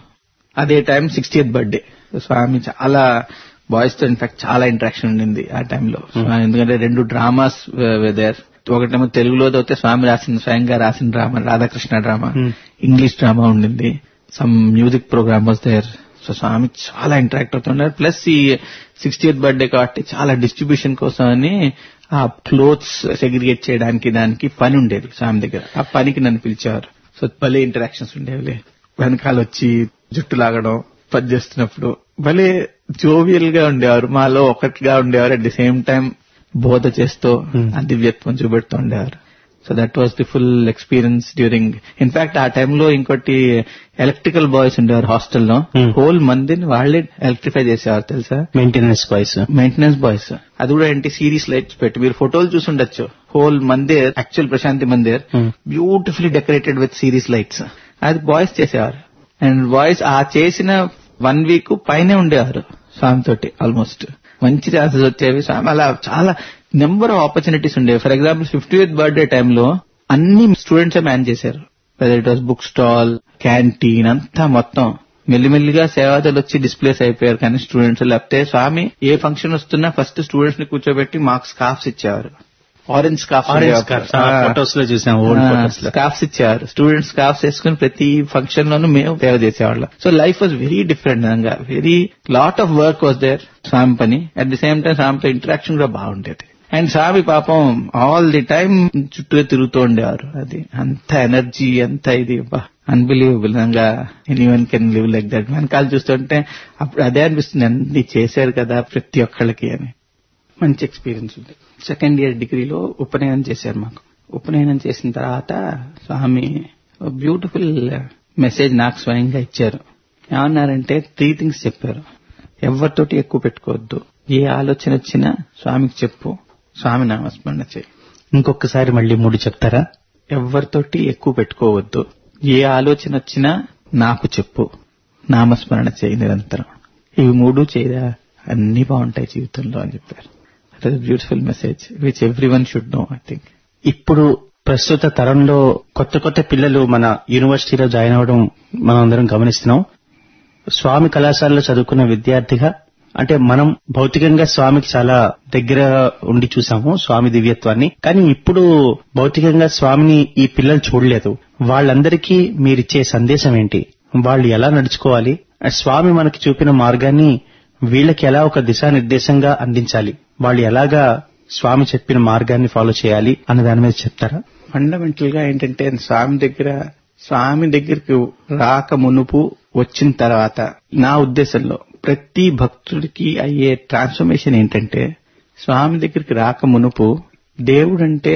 అదే టైం సిక్స్టీయత్ బర్త్డే స్వామి చాలా బాయ్స్ తో ఇన్ఫాక్ట్ చాలా ఇంటరాక్షన్ ఉండింది ఆ టైంలో ఎందుకంటే రెండు డ్రామాస్ దేర్ ఒకటేమో తెలుగులో అయితే స్వామి రాసిన స్వయంగా రాసిన drama Radhakrishna drama Hmm. English drama ఉండింది some music program was there so స్వామి చాలా ఇంటరాక్ట్ అవుతున్నారు ప్లస్ ఈ సిక్స్టీయత్ బర్త్డే కాబట్టి చాలా డిస్ట్రిబ్యూషన్ కోసం అని ఆ క్లోత్స్ సెగ్రిగేట్ చేయడానికి దానికి పని ఉండేది స్వామి దగ్గర ఆ పనికి నన్ను పిలిచేవారు సో భలే ఇంటరాక్షన్స్ ఉండేవి వెనకాల వచ్చి జుట్టు లాగడం పని చేస్తున్నప్పుడు భలే జోవియల్ గా ఉండేవారు మాలో ఒకటిగా ఉండేవారు అట్ ది సేమ్ టైం బోధ చేస్తూ Hmm. ఆ దివ్యత్వం చూపెడుతూ ఉండేవారు so that was the full experience during in fact ఆ టైంలో ఇంకోటి ఎలక్ట్రికల్ బాయ్స్ ఉండేవారు హాస్టల్లో Hmm. హోల్ మందిని వాళ్ళే ఎలక్ట్రిఫై చేసేవారు తెలుసా మెయింటెనెన్స్ బాయ్స్ మెయింటెనెన్స్ బాయ్స్ అది కూడా ఏంటి సిరీస్ లైట్స్ పెట్టి మీరు ఫోటోలు చూసి ఉండొచ్చు whole Mandir actual Prashanti Mandir Hmm. Beautifully decorated with series lights అది బాయ్స్ చేసేవారు అండ్ బాయ్స్ ఆ చేసిన వన్ వీక్ పైనే ఉండేవారు స్వామి తోటి ఆల్మోస్ట్ మంచి ఛాన్సెస్ వచ్చేవి స్వామి అలా చాలా నెంబర్ ఆఫ్ ఆపర్చునిటీస్ ఉండేవి for example fifty eighth birthday టైంలో అన్ని స్టూడెంట్స్ మేనేజ్ చేశారు whether it was book stall canteen అంతా మొత్తం మెల్లిమెల్లిగా సేవాదాలు వచ్చి డిస్ప్లేస్ అయిపోయారు కానీ స్టూడెంట్స్ లేకపోతే స్వామి ఏ ఫంక్షన్ వస్తున్నా ఫస్ట్ స్టూడెంట్స్ ని కూర్చోబెట్టి మాకు స్కార్ఫ్స్ ఇచ్చేవారు ఆరెంజ్ ఆరెంజ్ స్కార్ఫ్ ఫొటోస్ లో చూసాం ఓల్డ్ ఫొటోస్ లో స్కార్ఫ్స్ ఇచ్చారు స్టూడెంట్స్ స్కార్ఫ్స్ వేసుకుని ప్రతి ఫంక్షన్ లోనూ మేము సేవ చేసేవాళ్ళం so life was very different నిజంగా very lot of work was there Swami పని అట్ ది సేమ్ టైం స్వామితో ఇంటరాక్షన్ కూడా బాగుండేది అండ్ స్వామి పాపం ఆల్ ది టైం చుట్టూ తిరుగుతూ ఉండేవారు అది అంత ఎనర్జీ అంత ఇది అన్బిలీవబుల్ నిజంగా anyone can live like that వెనకాల చూస్తుంటే అప్పుడు అదే అనిపిస్తుంది అన్ని చేశారు కదా ప్రతి ఒక్కళ్ళకి అని మంచి ఎక్స్పీరియన్స్ ఉంది సెకండ్ ఇయర్ డిగ్రీలో ఉపనయనం చేశారు మాకు ఉపనయనం చేసిన తర్వాత స్వామి బ్యూటిఫుల్ మెసేజ్ నాకు స్వయంగా ఇచ్చారు ఏమన్నారంటే త్రీ థింగ్స్ చెప్పారు ఎవరితోటి ఎక్కువ పెట్టుకోవద్దు ఏ ఆలోచన వచ్చినా స్వామికి చెప్పు స్వామి నామస్మరణ చేయి ఇంకొకసారి మళ్ళీ మూడు చెప్తారా ఎవరితోటి ఎక్కువ పెట్టుకోవద్దు ఏ ఆలోచన వచ్చినా నాకు చెప్పు నామస్మరణ చేయి నిరంతరం ఇవి మూడు చేయరా అన్ని బాగుంటాయి జీవితంలో అని చెప్పారు beautiful message which every one should know I think ఇప్పుడు ప్రస్తుత తరంలో కొత్త కొత్త పిల్లలు మన యూనివర్సిటీలో జాయిన్ అవ్వడం మనం అందరం గమనిస్తున్నాం స్వామి కళాశాలలో చదువుకున్న విద్యార్థిగా అంటే మనం భౌతికంగా స్వామికి చాలా దగ్గర ఉండి చూసాము స్వామి దివ్యత్వాన్ని కానీ ఇప్పుడు భౌతికంగా స్వామిని ఈ పిల్లలు చూడలేదు వాళ్ళందరికీ మీరిచ్చే సందేశం ఏంటి వాళ్ళు ఎలా నడుచుకోవాలి ఆ స్వామి మనకి చూపిన మార్గాన్ని వీళ్ళకి ఎలా ఒక దిశానిర్దేశంగా అందించాలి వాళ్ళు ఎలాగా స్వామి చెప్పిన మార్గాన్ని ఫాలో చేయాలి అన్న దాని మీద చెప్తారా ఫండమెంటల్ గా ఏంటంటే స్వామి దగ్గర స్వామి దగ్గరికి రాక మునుపు వచ్చిన తర్వాత నా ఉద్దేశంలో ప్రతి భక్తుడికి అయ్యే ట్రాన్స్ఫర్మేషన్ ఏంటంటే స్వామి దగ్గరికి రాక మునుపు దేవుడంటే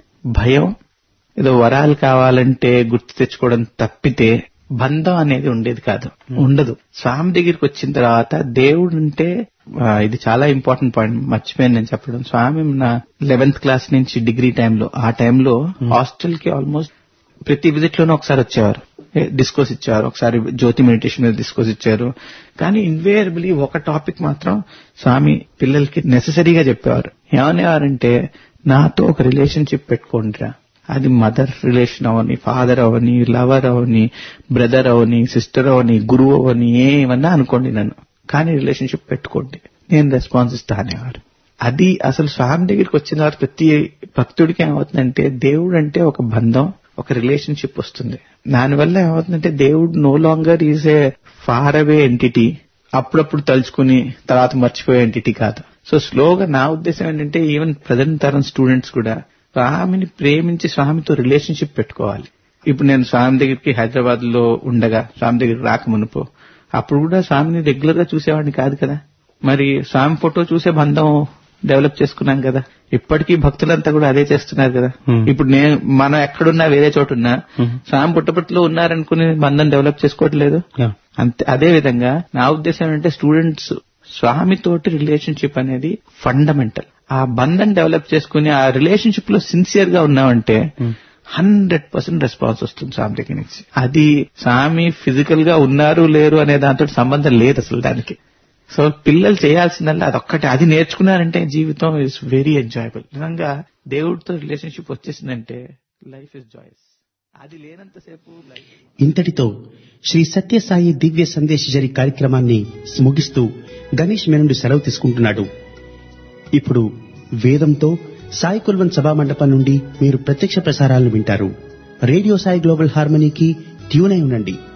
భయం ఏదో వరాలు కావాలంటే గుర్తు తెచ్చుకోవడం తప్పితే బంధం అనేది ఉండేది కాదు ఉండదు స్వామి దగ్గరికి వచ్చిన తర్వాత దేవుడు అంటే ఆ, ఇది చాలా ఇంపార్టెంట్ పాయింట్ మర్చిపోయాను నేను చెప్పడం స్వామి నా లెవెన్త్ క్లాస్ నుంచి డిగ్రీ టైంలో ఆ టైంలో హాస్టల్ కి ఆల్మోస్ట్ ప్రతి విజిట్ లోనూ ఒకసారి వచ్చేవారు డిస్కోస్ ఇచ్చారు ఒకసారి జ్యోతి మెడిటేషన్ మీద డిస్కోస్ ఇచ్చారు కానీ ఇన్వేరబుల్లీ ఒక టాపిక్ మాత్రం స్వామి పిల్లలకి నెససరీగా చెప్పేవారు ఏమనేవారంటే నాతో ఒక రిలేషన్షిప్ పెట్టుకోండిరా అది మదర్ రిలేషన్ అవని ఫాదర్ అవని లవర్ అవని బ్రదర్ అవని సిస్టర్ అవని గురువు అవని ఏమన్నా అనుకోండి నన్ను కానీ రిలేషన్షిప్ పెట్టుకోండి నేను రెస్పాన్స్ ఇస్తా అనేవారు అది అసలు స్వామి దగ్గరికి వచ్చిన వారు ప్రతి భక్తుడికి ఏమవుతుందంటే దేవుడు అంటే ఒక బంధం ఒక రిలేషన్షిప్ వస్తుంది దానివల్ల ఏమవుతుందంటే దేవుడు no longer is a far away entity అప్పుడప్పుడు తలుచుకుని తర్వాత మర్చిపోయే ఎంటిటీ కాదు సో స్లోగా నా ఉద్దేశం ఏంటంటే ఈవెన్ ప్రజెంట్ తరం స్టూడెంట్స్ కూడా స్వామిని ప్రేమించి స్వామితో రిలేషన్షిప్ పెట్టుకోవాలి ఇప్పుడు నేను స్వామి దగ్గరికి హైదరాబాద్ లో ఉండగా స్వామి దగ్గరికి రాక మునుపు అప్పుడు కూడా స్వామిని రెగ్యులర్ గా చూసేవాడిని కాదు కదా మరి స్వామి ఫోటో చూసే బంధం డెవలప్ చేసుకున్నాం కదా ఇప్పటికీ భక్తులంతా కూడా అదే చేస్తున్నారు కదా Hmm. ఇప్పుడు నేను మనం ఎక్కడున్నా వేరే చోట ఉన్నా Hmm. స్వామి పుట్టపట్టులో ఉన్నారనుకుని బంధం డెవలప్ చేసుకోవట్లేదు Yeah. అంతే అదే విధంగా నా ఉద్దేశం ఏంటంటే స్టూడెంట్స్ స్వామితోటి రిలేషన్షిప్ అనేది ఫండమెంటల్ ఆ బంధం డెవలప్ చేసుకుని ఆ రిలేషన్షిప్ లో సిన్సియర్ గా ఉన్నామంటే Hmm. హండ్రెడ్ పర్సెంట్ రెస్పాన్స్ వస్తుంది స్వామి దగ్గర నుంచి అది స్వామి ఫిజికల్ గా ఉన్నారు లేరు అనే దాంతో సంబంధం లేదు అసలు దానికి సో పిల్లలు చేయాల్సిందల్లా అదొక్కటే అది నేర్చుకున్నారంటే జీవితం ఇస్ వెరీ ఎంజాయబుల్ నిజంగా దేవుడితో రిలేషన్షిప్ వచ్చేసిందంటే లైఫ్ ఇస్ జాయస్ అది లేనంతసేపు లైఫ్ ఇంతటితో శ్రీ సత్యసాయి దివ్య సందేశ్ జరి కార్యక్రమాన్ని ముగిస్తూ గణేష్ మీ నుండి సెలవు తీసుకుంటున్నాడు ఇప్పుడు వేదంతో సాయి కుల్వన్ సభా మండపం నుండి మీరు ప్రత్యక్ష ప్రసారాలను వింటారు రేడియో సాయి గ్లోబల్ హార్మనీకి ట్యూన్ అయి ఉండండి